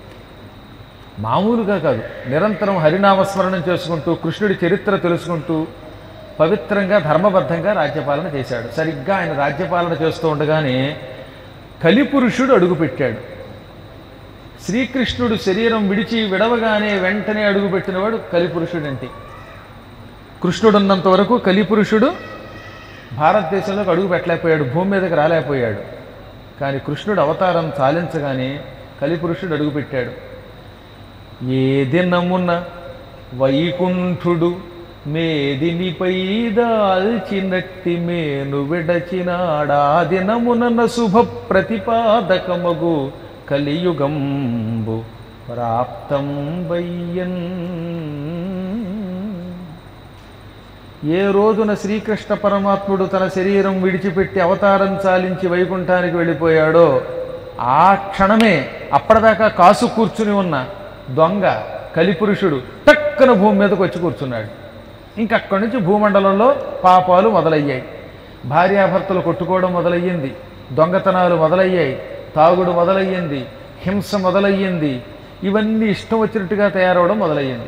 మామూలుగా కాదు నిరంతరం హరినామస్మరణం చేసుకుంటూ కృష్ణుడి చరిత్ర తెలుసుకుంటూ పవిత్రంగా ధర్మబద్ధంగా రాజ్యపాలన చేశాడు సరిగ్గా ఆయన రాజ్యపాలన చేస్తూ ఉండగానే కలిపురుషుడు అడుగుపెట్టాడు శ్రీకృష్ణుడు శరీరం విడిచి విడవగానే వెంటనే అడుగుపెట్టినవాడు కలిపురుషుడంటే కృష్ణుడున్నంత వరకు కలిపురుషుడు భారతదేశంలోకి అడుగు పెట్టలేకపోయాడు భూమి మీదకి రాలేకపోయాడు కానీ కృష్ణుడు అవతారం చాలించగానే కలిపురుషుడు అడుగుపెట్టాడు ఏ దినమున వైకుంఠుడు మేదినిపై దాల్చినట్టి మేను విడచినాడా దినమున శుభ ప్రతిపాదకమగు కలియుగంబు ప్రాప్తం వయ్యన్ ఏ రోజున శ్రీకృష్ణ పరమాత్ముడు తన శరీరం విడిచిపెట్టి అవతారం చాలించి వైకుంఠానికి వెళ్ళిపోయాడో ఆ క్షణమే అప్పటిదాకా కాసు కూర్చుని ఉన్న దొంగ కలిపురుషుడు టక్కన భూమి మీదకి వచ్చి కూర్చున్నాడు ఇంకక్కడి నుంచి భూమండలంలో పాపాలు మొదలయ్యాయి భార్యాభర్తలు కొట్టుకోవడం మొదలయ్యింది దొంగతనాలు మొదలయ్యాయి తాగుడు మొదలయ్యింది హింస మొదలయ్యింది ఇవన్నీ ఇష్టం వచ్చినట్టుగా తయారవడం మొదలయ్యింది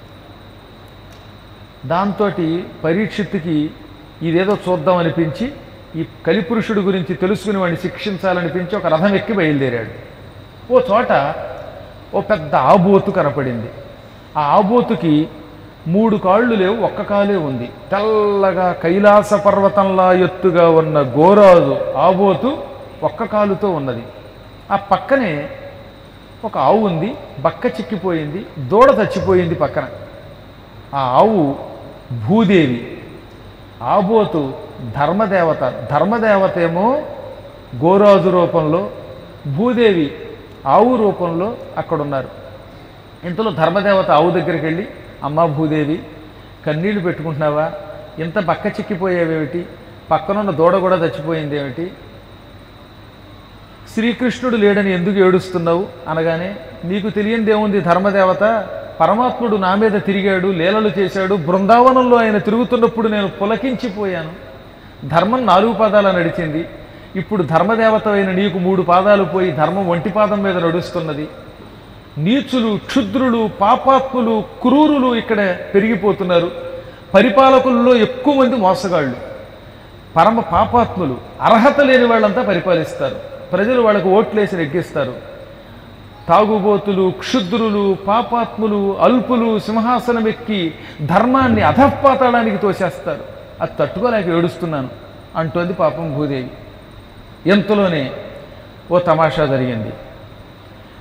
దాంతో పరీక్షిత్తుకి ఇదేదో చూద్దాం అనిపించి ఈ కలిపురుషుడు గురించి తెలుసుకుని వాడిని శిక్షించాలనిపించి ఒక రథం ఎక్కి బయలుదేరాడు ఓ చోట ఓ పెద్ద ఆబోతు కనపడింది ఆ ఆబోతుకి మూడు కాళ్ళు లేవు ఒక్క కాలే ఉంది తెల్లగా కైలాస పర్వతంలా ఎత్తుగా ఉన్న గోరాజు ఆబోతు ఒక్క కాలుతో ఉన్నది ఆ పక్కనే ఒక ఆవు ఉంది బక్క చిక్కిపోయింది దూడ చచ్చిపోయింది పక్కన ఆ ఆవు భూదేవి ఆబోతు ధర్మదేవత ధర్మదేవత ఏమో గోరాజు రూపంలో భూదేవి ఆవు రూపంలో అక్కడ ఉన్నారు ఇంతలో ధర్మదేవత ఆవు దగ్గరికి వెళ్ళి అమ్మా భూదేవి కన్నీళ్లు పెట్టుకుంటున్నావా ఇంత బక్క చిక్కిపోయేవేమిటి పక్కనున్న దూడ కూడా చచ్చిపోయింది ఏమిటి శ్రీకృష్ణుడు లేడని ఎందుకు ఏడుస్తున్నావు అనగానే నీకు తెలియందేముంది ధర్మదేవత పరమాత్ముడు నా మీద తిరిగాడు లీలలు చేశాడు బృందావనంలో ఆయన తిరుగుతున్నప్పుడు నేను పులకించిపోయాను ధర్మం నాలుగు పాదాల నడిచింది ఇప్పుడు ధర్మదేవత అయిన నీకు మూడు పాదాలు పోయి ధర్మం ఒంటి పాదం మీద నడుస్తున్నది నీచులు క్షుద్రులు పాపాత్ములు క్రూరులు ఇక్కడ పెరిగిపోతున్నారు పరిపాలకుల్లో ఎక్కువ మంది మోసగాళ్ళు పరమ పాపాత్ములు అర్హత లేని వాళ్ళంతా పరిపాలిస్తారు ప్రజలు వాళ్ళకు ఓట్లేసి నెగ్గిస్తారు తాగుబోతులు క్షుద్రులు పాపాత్ములు అల్పులు సింహాసనం ఎక్కి ధర్మాన్ని అధఃపాతాళానికి తోసేస్తారు అది తట్టుకోలేక ఏడుస్తున్నాను అంటోంది పాపం భూదేవి ఎంతలోనే ఓ తమాషా జరిగింది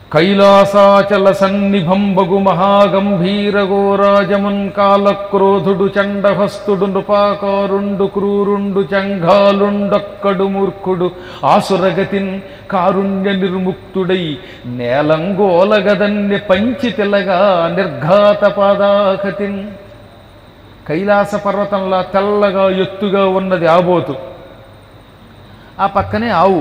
కైలాసాచల సన్నిభంబగు మహాగంభీరగోరాజమున్ కాలక్రోధుడు చండహస్తుడు నృపాకారుండు క్రూరుండు చంఘాలుండొక్కడు మూర్ఖుడు ఆసురగతిన్ కారుణ్య నిర్ముక్తుడై నేలంగోలగదన్య పంచి తెల్లగా నిర్ఘాత పాదాకతిన్ కైలాస పర్వతంలా తెల్లగా ఎత్తుగా ఉన్నది ఆబోతు ఆ పక్కనే ఆవు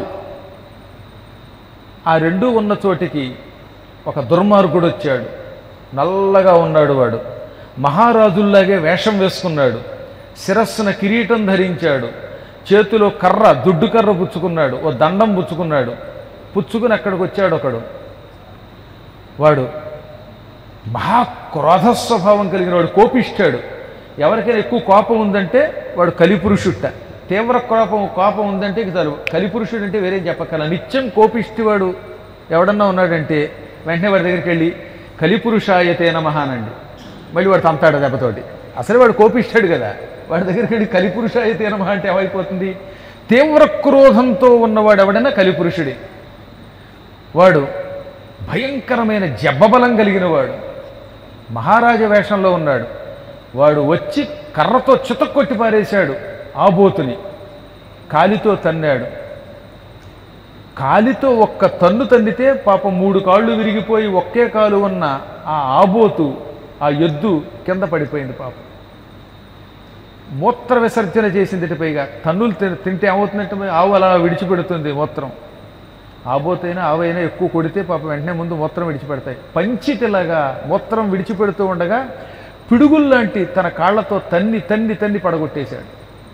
ఆ రెండూ ఉన్న చోటికి ఒక దుర్మార్గుడు వచ్చాడు నల్లగా ఉన్నాడు వాడు మహారాజుల్లాగే వేషం వేసుకున్నాడు శిరస్సున కిరీటం ధరించాడు చేతిలో కర్ర దుడ్డు కర్ర పుచ్చుకున్నాడు ఓ దండం పుచ్చుకున్నాడు పుచ్చుకుని అక్కడికి వచ్చాడు ఒకడు వాడు మహా క్రోధ స్వభావం కలిగిన వాడు కోపిష్టాడు ఎవరికైనా ఎక్కువ కోపం ఉందంటే వాడు కలిపురుషుట్ట తీవ్ర కోపం కోపం ఉందంటే ఇక చాలు కలిపురుషుడు అంటే వేరేం చెప్పక్కల నిత్యం కోపిష్టివాడు ఎవడన్నా ఉన్నాడంటే వెంటనే వాడి దగ్గరికి వెళ్ళి కలిపురుషాయతే నమః అనండి మళ్ళీ వాడు తంతాడు దెబ్బతోటి అసలు వాడు కోపిష్టాడు కదా వాడి దగ్గరికి వెళ్ళి కలిపురుషాయతే నమః అంటే ఏమైపోతుంది తీవ్ర క్రోధంతో ఉన్నవాడు ఎవడైనా కలిపురుషుడే వాడు భయంకరమైన జబ్బబలం కలిగిన వాడు మహారాజ వేషంలో ఉన్నాడు వాడు వచ్చి కర్రతో చితక్కొట్టి పారేశాడు ఆబోతుని కాలితో తన్నాడు కాలితో ఒక్క తన్ను తన్నితే పాపం మూడు కాళ్ళు విరిగిపోయి ఒకే కాలు ఉన్న ఆ ఆబోతు ఆ ఎద్దు కింద పడిపోయింది పాపం మూత్ర విసర్జన చేసింది పైగా తన్నులు తిన్- తింటే ఏమవుతుందంటే మరి ఆవు అలా విడిచిపెడుతుంది మూత్రం ఆబోతైనా ఆవైనా ఎక్కువ కొడితే పాపం వెంటనే ముందు మూత్రం విడిచిపెడతాయి పంచితిలాగా మూత్రం విడిచిపెడుతూ ఉండగా పిడుగుల్లాంటి తన కాళ్ళతో తన్ని తన్ని తన్ని పడగొట్టేశాడు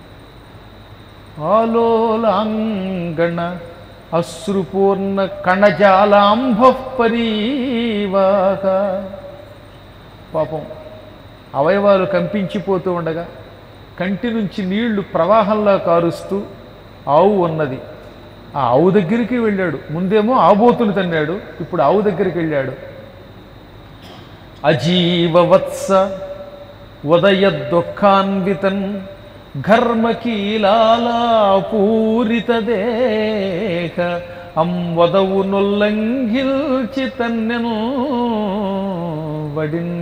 ఆలోలాంగణ అశ్రుపూర్ణ కణజాలాంభ పరీవాహ పాపం అవయవాలు కంపించిపోతూ ఉండగా కంటి నుంచి నీళ్లు ప్రవాహంలా కారుస్తూ ఆవు ఉన్నది ఆ ఆవు దగ్గరికి వెళ్ళాడు ముందేమో ఆబోతులు తన్నాడు ఇప్పుడు ఆవు దగ్గరికి వెళ్ళాడు అజీవవత్స ఉదయ దుఃఖాన్వితన్ ఘర్మకీలాపూరిత దేహ అమ్మదవు నొల్లంఘిల్చి తన్నెను వడిన్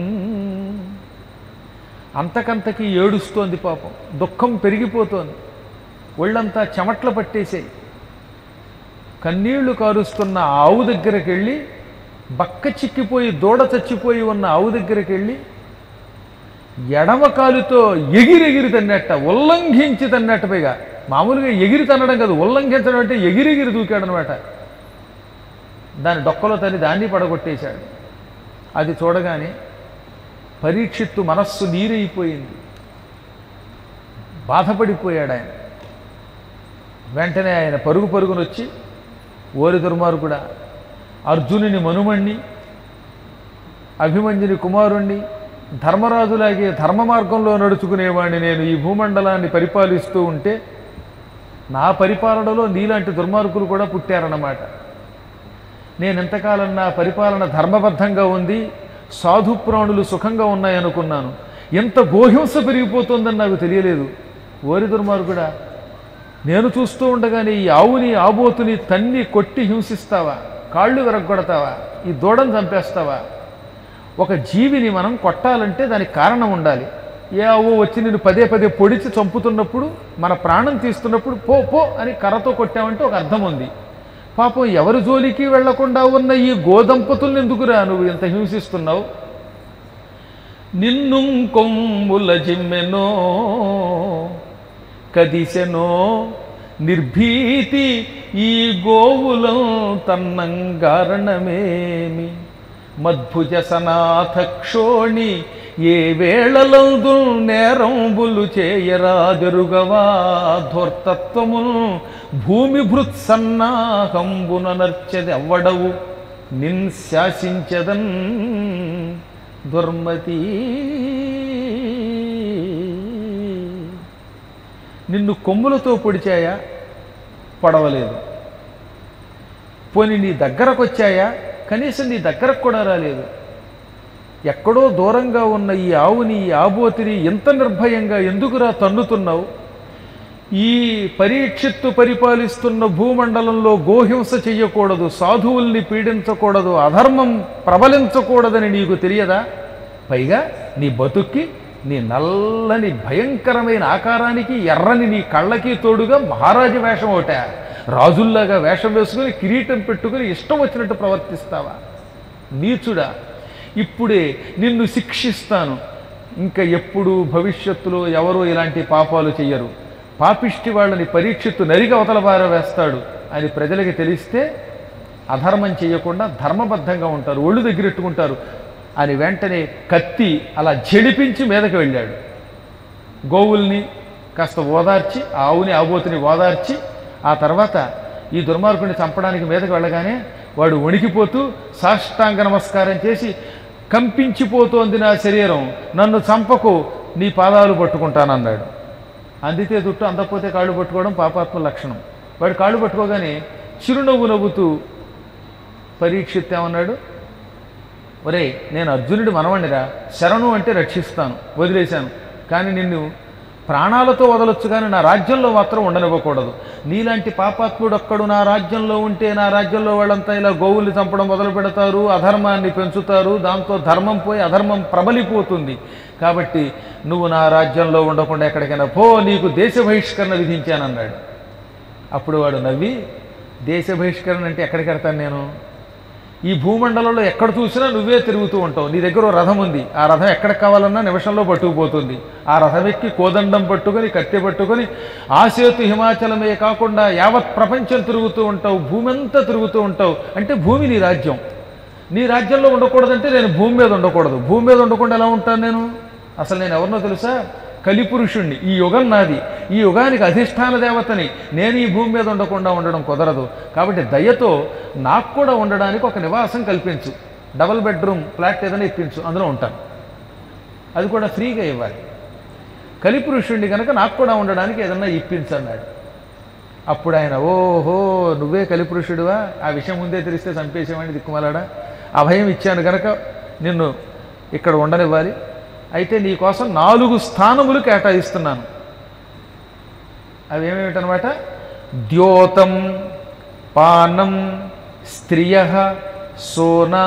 అంతకంతకి ఏడుస్తోంది పాపం దుఃఖం పెరిగిపోతోంది ఒళ్ళంతా చెమట్లు పట్టేసాయి కన్నీళ్లు కారుస్తున్న ఆ ఆవు దగ్గరికి వెళ్ళి బక్క చిక్కిపోయి దూడ చచ్చిపోయి ఉన్న ఆవు దగ్గరికి వెళ్ళి ఎడమ కాలుతో ఎగిరెగిరి తన్నట్ట ఉల్లంఘించి తన్నట్ట పైగా మామూలుగా ఎగిరి తన్నడం కాదు ఉల్లంఘించడం అంటే ఎగిరెగిరి దూకాడనమాట దాని డొక్కలో తల్లి దాన్ని పడగొట్టేశాడు అది చూడగానే పరీక్షిత్తు మనస్సు నీరైపోయింది బాధపడిపోయాడు ఆయన వెంటనే ఆయన పరుగు పరుగున వచ్చి ఓరి దుర్మార్గుడా అర్జునుని మనుమణ్ణి అభిమన్యుని కుమారుణ్ణి ధర్మరాజులాగే ధర్మ మార్గంలో నడుచుకునేవాడిని నేను ఈ భూమండలాన్ని పరిపాలిస్తూ ఉంటే నా పరిపాలనలో నీలాంటి దుర్మార్గులు కూడా పుట్టారన్నమాట నేను ఎంతకాలం నా పరిపాలన ధర్మబద్ధంగా ఉంది సాధు ప్రాణులు సుఖంగా ఉన్నాయనుకున్నాను ఎంత గోహింస పెరిగిపోతుందని నాకు తెలియలేదు ఓరి దుర్మార్గుడా నేను చూస్తూ ఉండగానే ఈ ఆవుని ఆబోతుని తన్ని కొట్టి హింసిస్తావా కాళ్ళు విరగొడతావా ఈ దూడను చంపేస్తావా ఒక జీవిని మనం కొట్టాలంటే దానికి కారణం ఉండాలి ఏ ఆవు వచ్చి నేను పదే పదే పొడిచి చంపుతున్నప్పుడు మన ప్రాణం తీస్తున్నప్పుడు పో పో అని కర్రతో కొట్టామంటే ఒక అర్థం ఉంది పాపం ఎవరి జోలికి వెళ్లకుండా ఉన్న ఈ గోదంపతుల్ని ఎందుకురా నువ్వు ఇంత హింసిస్తున్నావు నిన్ను కొమ్ముల జిమ్మెనో కదిసెనో నిర్భీతి ఈ గోవులం తన్నంగారణమేమి మద్భుజ సనాథ క్షోణి ఏ వేళలందు నేరంబులు చేయరాజరుగవా ధూర్తత్వమును భూమి భృత్సన్నాహంబున నర్చెది అవ్వడవు నిన్ శాసించదన్ దుర్మతి నిన్ను కొమ్ములతో పొడిచాయా పొడవలేదు పోని నీ దగ్గరకు వచ్చాయా కనీసం నీ దగ్గరకు కూడా రాలేదు ఎక్కడో దూరంగా ఉన్న ఈ ఆవుని ఈ ఆబోతిని ఎంత నిర్భయంగా ఎందుకురా తన్నుతున్నావు ఈ పరీక్షిత్తు పరిపాలిస్తున్న భూమండలంలో గోహింస చెయ్యకూడదు సాధువుల్ని పీడించకూడదు అధర్మం ప్రబలించకూడదని నీకు తెలియదా పైగా నీ బతుక్కి నీ నల్లని భయంకరమైన ఆకారానికి ఎర్రని నీ కళ్ళకి తోడుగా మహారాజు వేషం ఒకట రాజుల్లాగా వేషం వేసుకుని కిరీటం పెట్టుకుని ఇష్టం వచ్చినట్టు ప్రవర్తిస్తావా నీచుడా ఇప్పుడే నిన్ను శిక్షిస్తాను ఇంకా ఎప్పుడు భవిష్యత్తులో ఎవరూ ఇలాంటి పాపాలు చెయ్యరు పాపిష్టి వాళ్ళని పరీక్షిత్తు నరిగి అవతల బార వేస్తాడు అని ప్రజలకి తెలిస్తే అధర్మం చేయకుండా ధర్మబద్ధంగా ఉంటారు ఒళ్ళు దగ్గరెట్టుకుంటారు అని వెంటనే కత్తి అలా జడిపించి మీదకి వెళ్ళాడు గోవుల్ని కాస్త ఓదార్చి ఆవుని ఆబోతుని ఓదార్చి ఆ తర్వాత ఈ దుర్మార్గుని చంపడానికి మీదకి వెళ్ళగానే వాడు వణికిపోతూ సాష్టాంగ నమస్కారం చేసి కంపించిపోతోంది నా శరీరం నన్ను చంపకు నీ పాదాలు పట్టుకుంటానన్నాడు అందితే చుట్టూ అందకపోతే కాళ్ళు పట్టుకోవడం పాపాత్మ లక్షణం వాడు కాళ్ళు పట్టుకోగానే చిరునవ్వు నవ్వుతూ పరీక్షిత్ ఏమన్నాడు ఒరే నేను అర్జునుడి మనవణ్ణిరా శరణు అంటే రక్షిస్తాను వదిలేశాను కానీ నిన్ను ప్రాణాలతో వదలొచ్చు కానీ నా రాజ్యంలో మాత్రం ఉండనివ్వకూడదు నీలాంటి పాపాత్ముడు ఒక్కడు నా రాజ్యంలో ఉంటే నా రాజ్యంలో వాళ్ళంతా ఇలా గోవుల్ని చంపడం మొదలు పెడతారు అధర్మాన్ని పెంచుతారు దాంతో ధర్మం పోయి అధర్మం ప్రబలిపోతుంది కాబట్టి నువ్వు నా రాజ్యంలో ఉండకుండా ఎక్కడికైనా పో నీకు దేశ బహిష్కరణ విధించానన్నాడు అప్పుడు వాడు నవ్వి దేశ బహిష్కరణ అంటే ఎక్కడికి వెడతాను నేను ఈ భూమండలంలో ఎక్కడ చూసినా నువ్వే తిరుగుతూ ఉంటావు నీ దగ్గర ఓ రథం ఉంది ఆ రథం ఎక్కడికి కావాలన్నా నిమిషంలో పట్టుకుపోతుంది ఆ రథం ఎక్కి కోదండం పట్టుకొని కట్టె పట్టుకొని ఆ సేతు హిమాచలమే కాకుండా యావత్ ప్రపంచం తిరుగుతూ ఉంటావు భూమి అంతా తిరుగుతూ ఉంటావు అంటే భూమి నీ రాజ్యం నీ రాజ్యంలో ఉండకూడదంటే నేను భూమి మీద ఉండకూడదు భూమి మీద ఉండకుండా ఎలా ఉంటాను నేను అసలు నేను ఎవరినో తెలుసా కలిపురుషుణ్ణి ఈ యుగం నాది ఈ యుగానికి అధిష్టాన దేవతని నేను ఈ భూమి మీద ఉండకుండా ఉండడం కుదరదు కాబట్టి దయతో నాకు కూడా ఉండడానికి ఒక నివాసం కల్పించు డబల్ బెడ్రూమ్ ఫ్లాట్ ఏదైనా ఇప్పించు అందులో ఉంటాను అది కూడా ఫ్రీగా ఇవ్వాలి కలిపురుషుణ్ణి కనుక నాకు కూడా ఉండడానికి ఏదన్నా ఇప్పించన్నాడు అప్పుడు ఆయన ఓహో నువ్వే కలిపురుషుడివా ఆ విషయం ముందే తెలిస్తే చంపేసేవాడిని దిక్కుమలాడా అభయం ఇచ్చాను కనుక నిన్ను ఇక్కడ ఉండనివ్వాలి అయితే నీ కోసం నాలుగు స్థానములు కేటాయిస్తున్నాను అవి ఏమేమిటనమాట ద్యోతం పానం స్త్రియ సోనా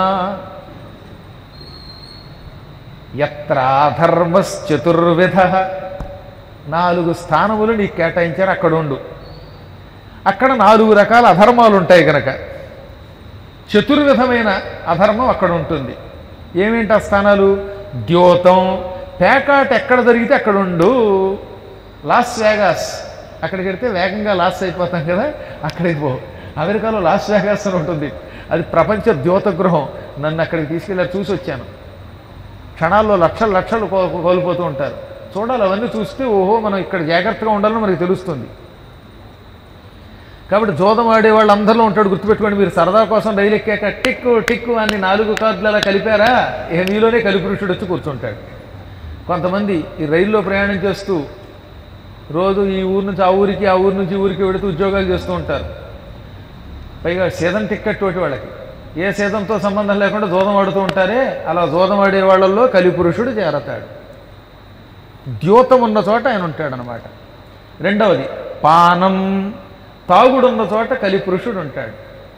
ఎత్రాధర్మశ్చతుర్విధ నాలుగు స్థానములు నీకు కేటాయించారు అక్కడ ఉండు అక్కడ నాలుగు రకాల అధర్మాలు ఉంటాయి కనుక చతుర్విధమైన అధర్మం అక్కడ ఉంటుంది ఏమేంటి ఆ స్థానాలు ద్యోతం పేకాట ఎక్కడ జరిగితే అక్కడ ఉండు లాస్ వేగాస్ అక్కడికి వెడితే వేగంగా లాస్ అయిపోతాం కదా అక్కడికి పో అమెరికాలో లాస్ వేగాస్ అని ఉంటుంది అది ప్రపంచ ద్యోత గృహం నన్ను అక్కడికి తీసుకెళ్ళి చూసి వచ్చాను క్షణాల్లో లక్షలు లక్షలు కో- కోల్పోతూ ఉంటారు చూడాలి అవన్నీ చూస్తే ఓహో మనం ఇక్కడ జాగ్రత్తగా ఉండాలని మనకి తెలుస్తుంది కాబట్టి జోదం ఆడే వాళ్ళు అందరిలో ఉంటాడు గుర్తుపెట్టుకోండి మీరు సరదా కోసం రైలు ఎక్కాక టిక్కు టిక్కు అని నాలుగు కార్డులు అలా కలిపారా ఇక మీలోనే కలిపురుషుడు వచ్చి కూర్చుంటాడు కొంతమంది ఈ రైల్లో ప్రయాణం చేస్తూ రోజు ఈ ఊరు నుంచి ఆ ఊరికి ఆ ఊరు నుంచి ఈ ఊరికి వెళుతూ ఉద్యోగాలు చేస్తూ ఉంటారు పైగా సీజన్ టిక్కెట్ తోటి వాళ్ళకి ఏ సీజన్తో సంబంధం లేకుండా జోదం ఆడుతూ ఉంటారే అలా జోదం ఆడే వాళ్ళల్లో కలిపురుషుడు చేరతాడు ద్యోతం ఉన్న చోట ఆయన ఉంటాడనమాట రెండవది పానం తాగుడున్న చోట కలిపురుషుడు ఉంటాడు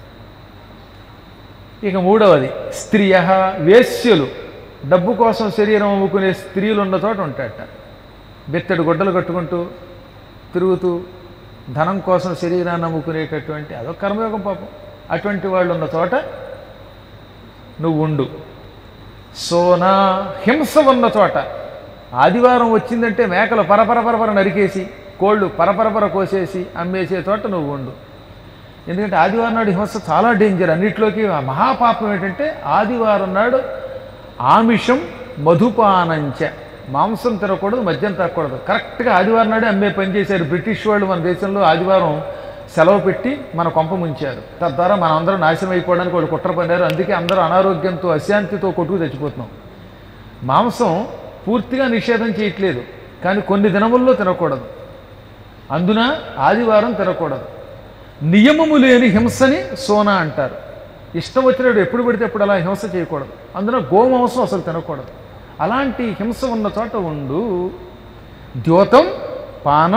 ఇక మూడవది స్త్రియ వేశ్యలు డబ్బు కోసం శరీరం అమ్ముకునే స్త్రీలు ఉన్న చోట ఉంటాడట బెత్తడు గుడ్డలు కట్టుకుంటూ తిరుగుతూ ధనం కోసం శరీరాన్ని అమ్ముకునేటటువంటి అదొక కర్మయోగం పాపం అటువంటి వాళ్ళు ఉన్న చోట నువ్వు ఉండు సోనా హింస ఉన్న చోట ఆదివారం వచ్చిందంటే మేకలు పరపర పరపర నరికేసి కోళ్ళు పరపరపర కోసేసి అమ్మేసే చోట నువ్వు ఉండు ఎందుకంటే ఆదివారం నాడు హింస చాలా డేంజర్ అన్నిట్లోకి ఆ మహాపాపం ఏంటంటే ఆదివారం నాడు ఆమిషం మధుపానంచ మాంసం తినకూడదు మద్యం తాగకూడదు కరెక్ట్గా ఆదివారం నాడే అమ్మే పని చేశారు బ్రిటిష్ వాళ్ళు మన దేశంలో ఆదివారం సెలవు పెట్టి మన కొంప ముంచారు తద్వారా మనం అందరం నాశనం అయిపోవడానికి వాళ్ళు కుట్ర పన్నారు అందుకే అందరూ అనారోగ్యంతో అశాంతితో కొట్టుకు చచ్చిపోతున్నాం మాంసం పూర్తిగా నిషేధం చేయట్లేదు కానీ కొన్ని దినముల్లో తినకూడదు అందున ఆదివారం తినకూడదు నియమము లేని హింసని సోనా అంటారు ఇష్టం వచ్చినప్పుడు ఎప్పుడు పడితే అప్పుడు అలా హింస చేయకూడదు అందున గోమాంసం అసలు తినకూడదు అలాంటి హింస ఉన్న చోట ఉండు ద్యోతం పానం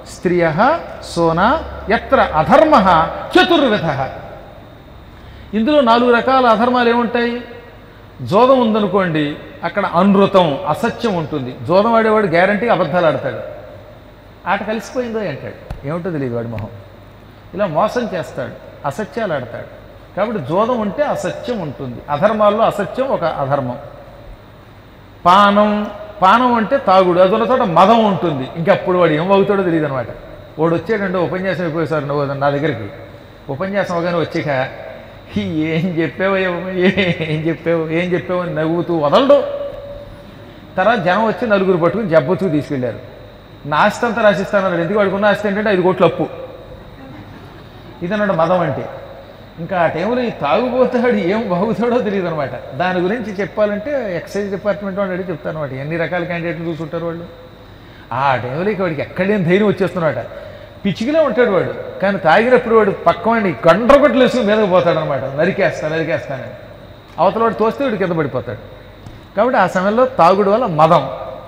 స్త్రియ సోన ఎత్ర అధర్మ చతుర్విధ ఇందులో నాలుగు రకాల అధర్మాలు ఏముంటాయి జోదం ఉందనుకోండి అక్కడ అనృతం అసత్యం ఉంటుంది జోదం ఆడేవాడు గ్యారంటీ అబద్ధాలు ఆడతాడు ఆట కలిసిపోయిందో అంటాడు ఏమిటో తెలియదు వాడి మొహం ఇలా మోసం చేస్తాడు అసత్యాలు ఆడతాడు కాబట్టి జోదం ఉంటే అసత్యం ఉంటుంది అధర్మాల్లో అసత్యం ఒక అధర్మం పానం పానం అంటే తాగుడు అది ఉన్న చోట మదం ఉంటుంది ఇంకప్పుడు వాడు ఏం అవుతాడో తెలియదు అనమాట వాడు వచ్చాడంటే ఉపన్యాసం అయిపోయేసారు నువ్వు నా దగ్గరికి ఉపన్యాసం అవగానే వచ్చాక "ఈ ఏం చెప్పావు ఏం చెప్పావు ఏం చెప్పావు అని నవ్వుతూ వదలడు తర్వాత జనం వచ్చి నలుగురు పట్టుకుని జబ్బతూ తీసుకెళ్లారు నా ఆస్తి అంతా రాసిస్తానన్నాడు ఎందుకు వాడుకున్న ఆస్తి ఏంటంటే ఐదు కోట్ల అప్పు ఇదన్నాడు మదం అంటే ఇంకా ఆ టైంలో ఈ తాగుబోతాడు ఏం బాగుతాడో తెలియదు అనమాట దాని గురించి చెప్పాలంటే ఎక్సైజ్ డిపార్ట్మెంట్ వాళ్ళు అడిగి చెప్తాను అనమాట ఎన్ని రకాల క్యాండిడేట్లు చూసుంటారు వాళ్ళు ఆ టైంలో ఇక వాడికి ఎక్కడేం ధైర్యం వచ్చేస్తున్నాడు పిచ్చికిలో ఉంటాడు వాడు కానీ తాగినప్పుడు వాడు పక్కవాడిని గండ్రగొట్లు వేసుకుని మీదకి పోతాడు అనమాట నరికేస్తా నరికేస్తానని అవతల వాడు తోస్తే వాడు కింద పడిపోతాడు కాబట్టి ఆ సమయంలో తాగుడు వల్ల మదం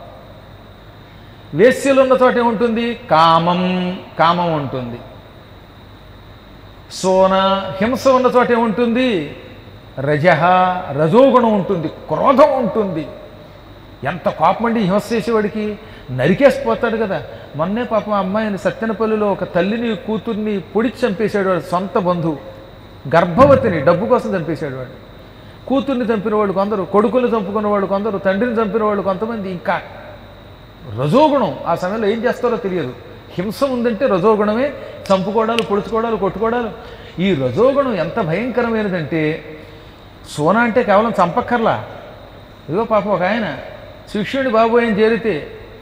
వేశ్యలు ఉన్న చోట ఏముంటుంది కామం కామం ఉంటుంది సోన హింస ఉన్న చోట ఏముంటుంది రజహ రజోగుణం ఉంటుంది క్రోధం ఉంటుంది ఎంత కోపం అండి హింస చేసేవాడికి నరికేసిపోతాడు కదా మొన్నే పాపం ఆ అమ్మాయిని సత్యనపల్లిలో ఒక తల్లిని కూతుర్ని పొడిచి చంపేశాడు వాడు సొంత బంధువు గర్భవతిని డబ్బు కోసం చంపేశాడు వాడు కూతుర్ని చంపిన వాడు కొందరు కొడుకులు చంపుకున్న వాడు కొందరు తండ్రిని చంపిన వాళ్ళు కొంతమంది ఇంకా రజోగుణం ఆ సమయంలో ఏం చేస్తారో తెలియదు హింస ఉందంటే రజోగుణమే చంపుకోవడాలు పొడుచుకోవడాలు కొట్టుకోవడాలు ఈ రజోగుణం ఎంత భయంకరమైనదంటే సోన అంటే కేవలం చంపక్కర్లా ఇదిగో పాపం ఒక ఆయన శిష్యుడి బాబు ఆయన చేరితే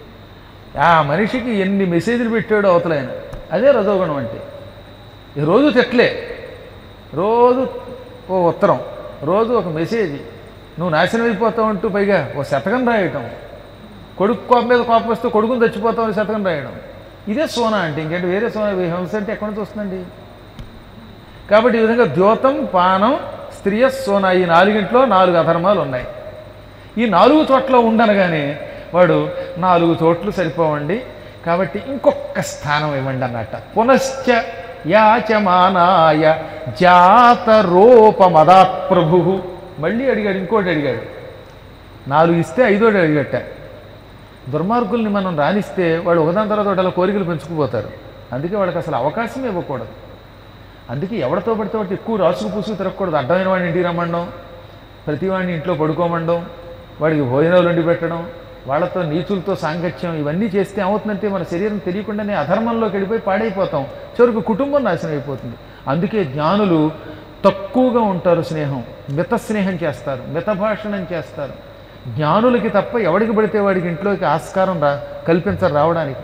ఆ మనిషికి ఎన్ని మెసేజ్లు పెట్టాడో అవతల ఆయన అదే రజోగుణం అంటే ఈ రోజు తెట్లే రోజు ఓ ఉత్తరం రోజు ఒక మెసేజ్ నువ్వు నాశనం అయిపోతావు అంటూ పైగా ఓ శతకం రాయటం కొడుకు కోపం మీద కోపం వస్తే కొడుకుని చచ్చిపోతామని శతకం రాయడం ఇదే సోనా అంటే ఇంకేంటి వేరే సోనా హింస అంటే ఎక్కడి నుంచి వస్తుందండి కాబట్టి ఈ విధంగా ద్యోతం పానం స్త్రీయ సోనా ఈ నాలుగింట్లో నాలుగు అధర్మాలు ఉన్నాయి ఈ నాలుగు చోట్ల ఉండనగానే వాడు నాలుగు చోట్లు సరిపోవండి కాబట్టి ఇంకొక స్థానం ఇవ్వండి అన్నట్ట పునశ్చ యాచమానాయ జాతరూపమదాత్ ప్రభు మళ్ళీ అడిగాడు ఇంకోటి అడిగాడు నాలుగు ఇస్తే ఐదోటి అడిగట్ట దుర్మార్గుల్ని మనం రాణిస్తే వాడు ఒకదాని తర్వాత ఒకటి అలా కోరికలు పెంచుకుపోతారు అందుకే వాళ్ళకి అసలు అవకాశం ఇవ్వకూడదు అందుకే ఎవరితో పడితే వాటి ఎక్కువ రాసుకు పూసుకు తిరగకూడదు అడ్డమైన వాడిని ఇంటికి రమ్మండం ప్రతి వాడిని ఇంట్లో పడుకోమండం వాడికి భోజనాలు వండి పెట్టడం వాళ్ళతో నీచులతో సాంగత్యం ఇవన్నీ చేస్తే ఏమవుతుందంటే మన శరీరం తెలియకుండానే అధర్మంలోకి వెళ్ళిపోయి పాడైపోతాం చివరికి కుటుంబం నాశనం అయిపోతుంది అందుకే జ్ఞానులు తక్కువగా ఉంటారు స్నేహం మిత స్నేహం చేస్తారు మితభాషణం చేస్తారు జ్ఞానులకి తప్ప ఎవడికి పడితే వాడికి ఇంట్లోకి ఆస్కారం రా కల్పించరు రావడానికి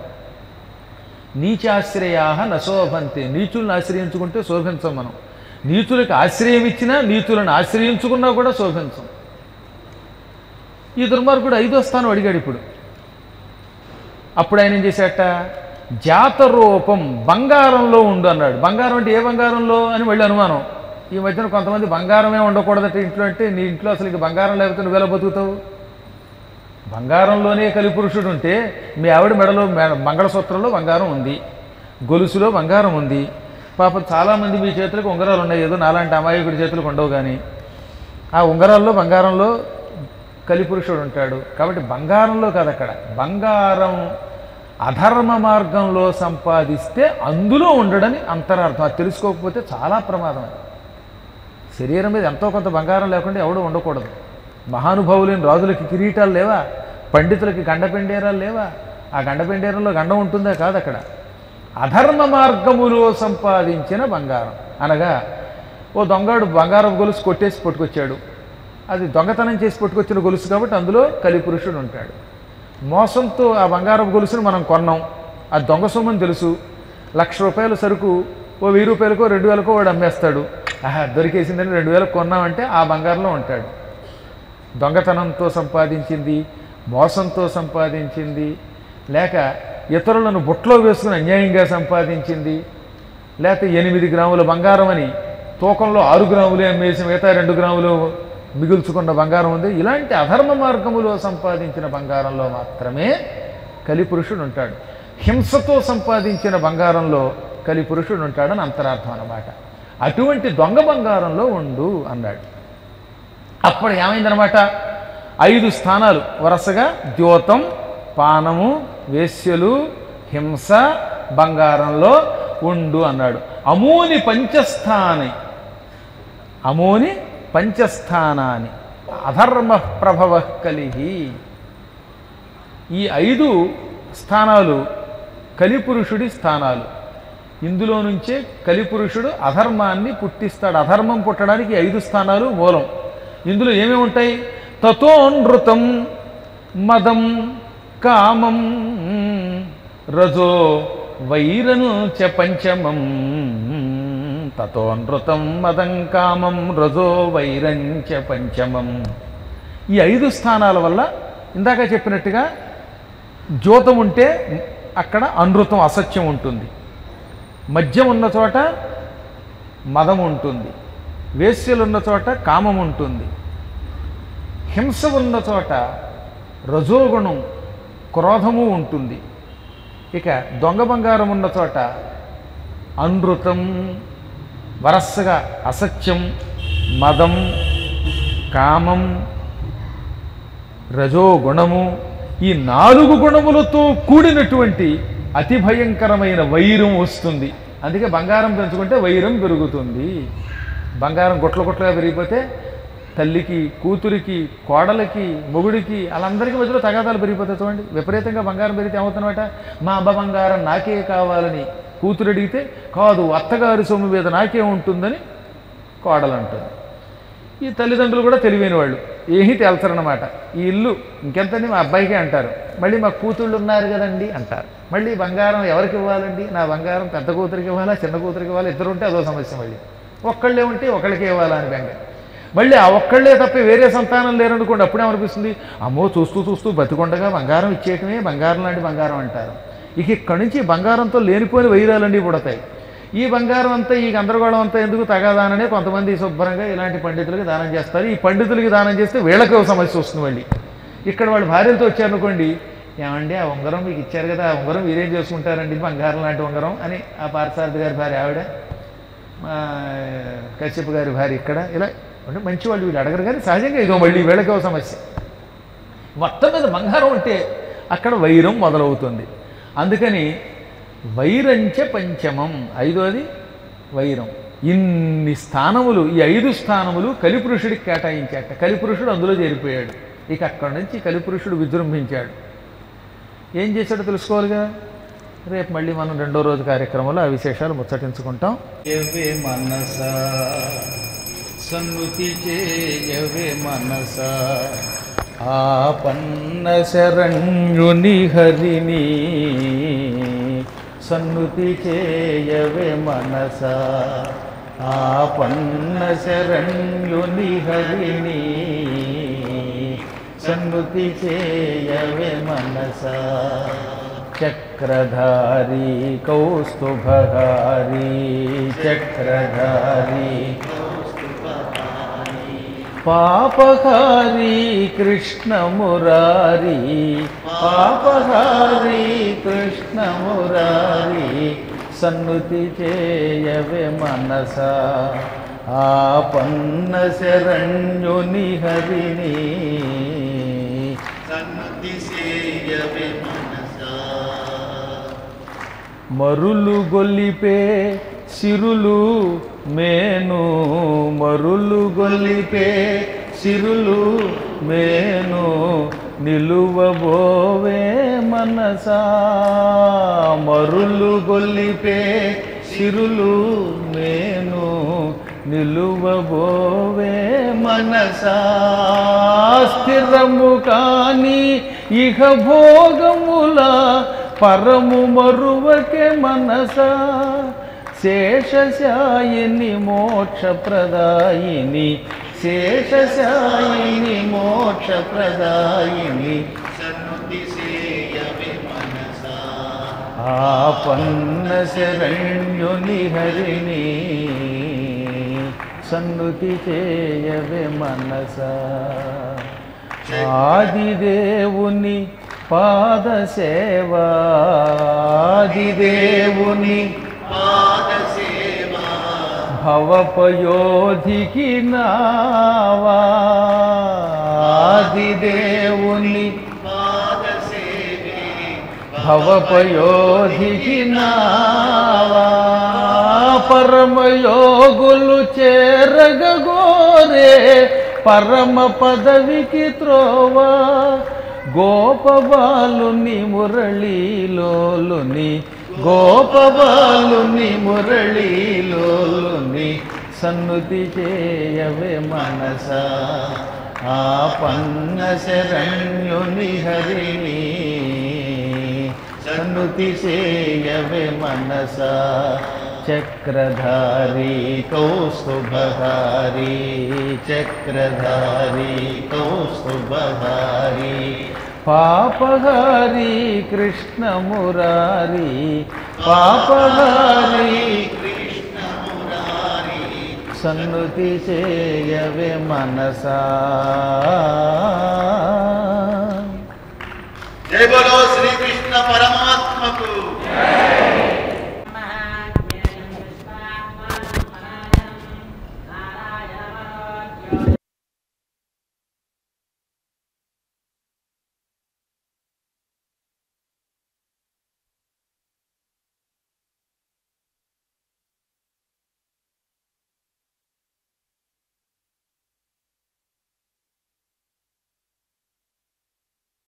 నీచాశ్రయా నశోభంతే నీచులను ఆశ్రయించుకుంటే శోభించం మనం నీచులకు ఆశ్రయం ఇచ్చినా నీచులను ఆశ్రయించుకున్నా కూడా శోభించం ఈ దుర్మార్గుడు ఐదో స్థానం అడిగాడు ఇప్పుడు అప్పుడు ఆయన ఏం చేశాట జాతరూపం బంగారంలో ఉండు అన్నాడు బంగారం అంటే ఏ బంగారంలో అని మళ్ళీ అనుమానం ఈ మధ్యన కొంతమంది బంగారమే ఉండకూడదట ఇంట్లో అంటే నీ ఇంట్లో అసలు ఇక బంగారం లేకపోతే నువ్వు ఎలా బతుకుతావు బంగారంలోనే కలిపురుషుడు ఉంటే మీ ఆవిడ మెడలో మె- మంగళసూత్రంలో బంగారం ఉంది గొలుసులో బంగారం ఉంది పాపం చాలామంది మీ చేతులకు ఉంగరాలు ఉన్నాయి ఏదో నాలాంటి అమాయకుడి చేతులకు ఉండవు కానీ ఆ ఉంగరాల్లో బంగారంలో కలిపురుషుడు ఉంటాడు కాబట్టి బంగారంలో కాదు అక్కడ బంగారం అధర్మ మార్గంలో సంపాదిస్తే అందులో ఉండడని అంతరార్థం అది తెలుసుకోకపోతే చాలా ప్రమాదం అది. శరీరం మీద ఎంతో కొంత బంగారం లేకుండా ఎవడు ఉండకూడదు మహానుభావులైన రాజులకి కిరీటాలు లేవా పండితులకి గండపెండేరాలు లేవా ఆ గండపెండేరంలో గండం ఉంటుందా కాదు అక్కడ అధర్మ మార్గములో సంపాదించిన బంగారం అనగా ఓ దొంగడు బంగారం గొలుసు కొట్టేసి పట్టుకొచ్చాడు అది దొంగతనం చేసి పట్టుకొచ్చిన గొలుసు కాబట్టి అందులో కలిపురుషుడు ఉంటాడు మోసంతో ఆ బంగారం గొలుసును మనం కొన్నాం ఆ దొంగ సొమ్మని తెలుసు లక్ష రూపాయల సరుకు ఓ వెయ్యి రూపాయలకో రెండు వేలకో వాడు అమ్మేస్తాడు ఆహా దొరికేసిందని రెండు వేలకు కొన్నామంటే ఆ బంగారంలో ఉంటాడు దొంగతనంతో సంపాదించింది మోసంతో సంపాదించింది లేక ఇతరులను బుట్టలో వేసుకుని అన్యాయంగా సంపాదించింది లేకపోతే ఎనిమిది గ్రాముల బంగారం అని తూకంలో ఆరు గ్రాములే అమ్మేసి మిగతా రెండు గ్రాములు మిగుల్చుకున్న బంగారం ఉంది ఇలాంటి అధర్మ మార్గములో సంపాదించిన బంగారంలో మాత్రమే కలిపురుషుడు ఉంటాడు హింసతో సంపాదించిన బంగారంలో కలిపురుషుడు ఉంటాడని అంతరార్థం అన్నమాట అటువంటి దొంగ బంగారంలో ఉండు అన్నాడు అప్పుడు ఏమైందనమాట ఐదు స్థానాలు వరుసగా ద్యోతం పానము వేశ్యలు హింస బంగారంలో ఉండు అన్నాడు అమూని పంచస్థాని అమోని పంచస్థానాన్ని అధర్మ ప్రభవ కలిగి ఈ ఐదు స్థానాలు కలిపురుషుడి స్థానాలు ఇందులో నుంచే కలిపురుషుడు అధర్మాన్ని పుట్టిస్తాడు అధర్మం పుట్టడానికి ఈ ఐదు స్థానాలు మూలం ఇందులో ఏమేమి ఉంటాయి తతోనృతం మదం కామం రజో వైరను చ పంచమం తతోనృతం మదం కామం రజో వైరంచ పంచమం ఈ ఐదు స్థానాల వల్ల ఇందాక చెప్పినట్టుగా జ్యోతం ఉంటే అక్కడ అనృతం అసత్యం ఉంటుంది మద్యం ఉన్న చోట మదం ఉంటుంది వేశ్యలు ఉన్న చోట కామం ఉంటుంది హింస ఉన్న చోట రజోగుణం క్రోధము ఉంటుంది ఇక దొంగ బంగారం ఉన్న చోట అనృతం వరస్సగా అసత్యం మదం కామం రజోగుణము ఈ నాలుగు గుణములతో కూడినటువంటి అతి భయంకరమైన వైరం వస్తుంది అందుకే బంగారం పెంచుకుంటే వైరం పెరుగుతుంది బంగారం గుట్ల గుట్లగా పెరిగిపోతే తల్లికి కూతురికి కోడలికి మొగుడికి వాళ్ళందరికీ మధ్యలో తగాదాలు పెరిగిపోతాయి చూడండి విపరీతంగా బంగారం పెరిగితే ఏమవుతున్నమాట మా అబ్బ బంగారం నాకే కావాలని కూతురు అడిగితే కాదు అత్తగారి సొమ్ము మీద నాకే ఉంటుందని కోడలు అంటుంది ఈ తల్లిదండ్రులు కూడా తెలివైన వాళ్ళు ఏమీ తేల్చరన్నమాట ఈ ఇల్లు ఇంకెంతని మా అబ్బాయికే అంటారు మళ్ళీ మా కూతుళ్ళు ఉన్నారు కదండి అంటారు మళ్ళీ బంగారం ఎవరికి ఇవ్వాలండి నా బంగారం పెద్ద కూతురికి ఇవ్వాలా చిన్న కూతురికి ఇవ్వాలా ఇద్దరు ఉంటే అదో సమస్య మళ్ళీ ఒక్కళ్ళే ఉంటే ఒకళ్ళకే ఇవ్వాలా అని బెంగ మళ్ళీ ఆ ఒక్కళ్ళే తప్ప వేరే సంతానం లేరనుకోండి అప్పుడేమనిపిస్తుంది అమ్మో చూస్తూ చూస్తూ బతికొండగా బంగారం ఇచ్చేయటమే బంగారం లాంటి బంగారం అంటారు ఇక ఇక్కడి నుంచి బంగారంతో లేనిపోయిన వైరాలన్నీ పుడతాయి ఈ బంగారం అంతా ఈ గందరగోళం అంతా ఎందుకు తగాదాననే కొంతమంది శుభ్రంగా ఇలాంటి పండితులకి దానం చేస్తారు ఈ పండితులకి దానం చేస్తే వీళ్ళకి ఒక సమస్య వస్తుంది మళ్ళీ ఇక్కడ వాళ్ళు భార్యలతో వచ్చారనుకోండి ఏమండి ఆ ఉంగరం మీకు ఇచ్చారు కదా ఆ ఉంగరం మీరేం చేసుకుంటారండి బంగారం లాంటి ఉంగరం అని ఆ పార్థసారథి గారి భార్య ఆవిడ మా కశ్యప్ గారి భార్య ఇక్కడ ఇలా అంటే మంచి వాళ్ళు వీళ్ళు అడగరు కానీ సహజంగా ఇదో మళ్ళీ వీళ్ళకి ఒక సమస్య మొత్తం మీద బంగారం ఉంటే అక్కడ వైరం మొదలవుతుంది అందుకని వైరంచ పంచమం ఐదోది వైరం ఇన్ని స్థానములు ఈ ఐదు స్థానములు కలిపురుషుడికి కేటాయించాట కలిపురుషుడు అందులో చేరిపోయాడు ఇక అక్కడి నుంచి కలిపురుషుడు విజృంభించాడు ఏం చేశాడో తెలుసుకోవాలిగా రేపు మళ్ళీ మనం రెండో రోజు కార్యక్రమంలో ఆ విశేషాలు ముచ్చటించుకుంటాం యవే మనస సన్నుతి చేయవే మనస ఆపన్న శరణ్యుని హరిని సన్నుతి చేయవే మనస ఆపన్న శరణ్యుని హరిని సన్నుతి చేయవే మనస చక్రధారి కౌస్తుభహారి చక్రధారి పాపహారి కృష్ణమురారి పాపహారి కృష్ణమురారి సన్నుతి చేయవే మనస ఆపన్న శరణ్యుని హరిని సన్నుతి సేయవే మనసా మరులు గొల్లిపే సిరులు మేను మరులు గొల్లిపే సిరులు మేను నిలువబోవే మనసా మరులు గొల్లిపే సిరులు మేను నిలువబోవే మనసా స్థిరము కాని ఇహ భోగముల పరము మరువకే మనసా శేషశాయిని మోక్షప్రదాయిని శేషశాయిని మోక్షప్రదాయిని సన్నుతి సేయవే మనసా ఆపన్న శరణ్యుని హరిని సన్నుతి చేయవే మనస ఆదిదేవుని పాదసేవాదిదేవుని పాద సేవా భవపయోధికి నావాదిదేవుని పాద సేవే భవపయోధికి నావా పరమయోగులు చేరగోరే పరమ పదవికి త్రోవా గోపబాలుని మురళీలోలుని గోపబాలుని మురళీలోలుని సన్నుతి చేయవే మనస ఆ పన్న శరణ్యుని హరిణి సన్నుతి చేయవే మనస చక్రధారి కౌస్తుభహారి చక్రధారి కౌస్తుభహారి పాపహారి కృష్ణ మురారి పాపహారి కృష్ణ మురారి సన్నుతి చేయవే మనసా జై బలో శ్రీకృష్ణ పరమాత్మకు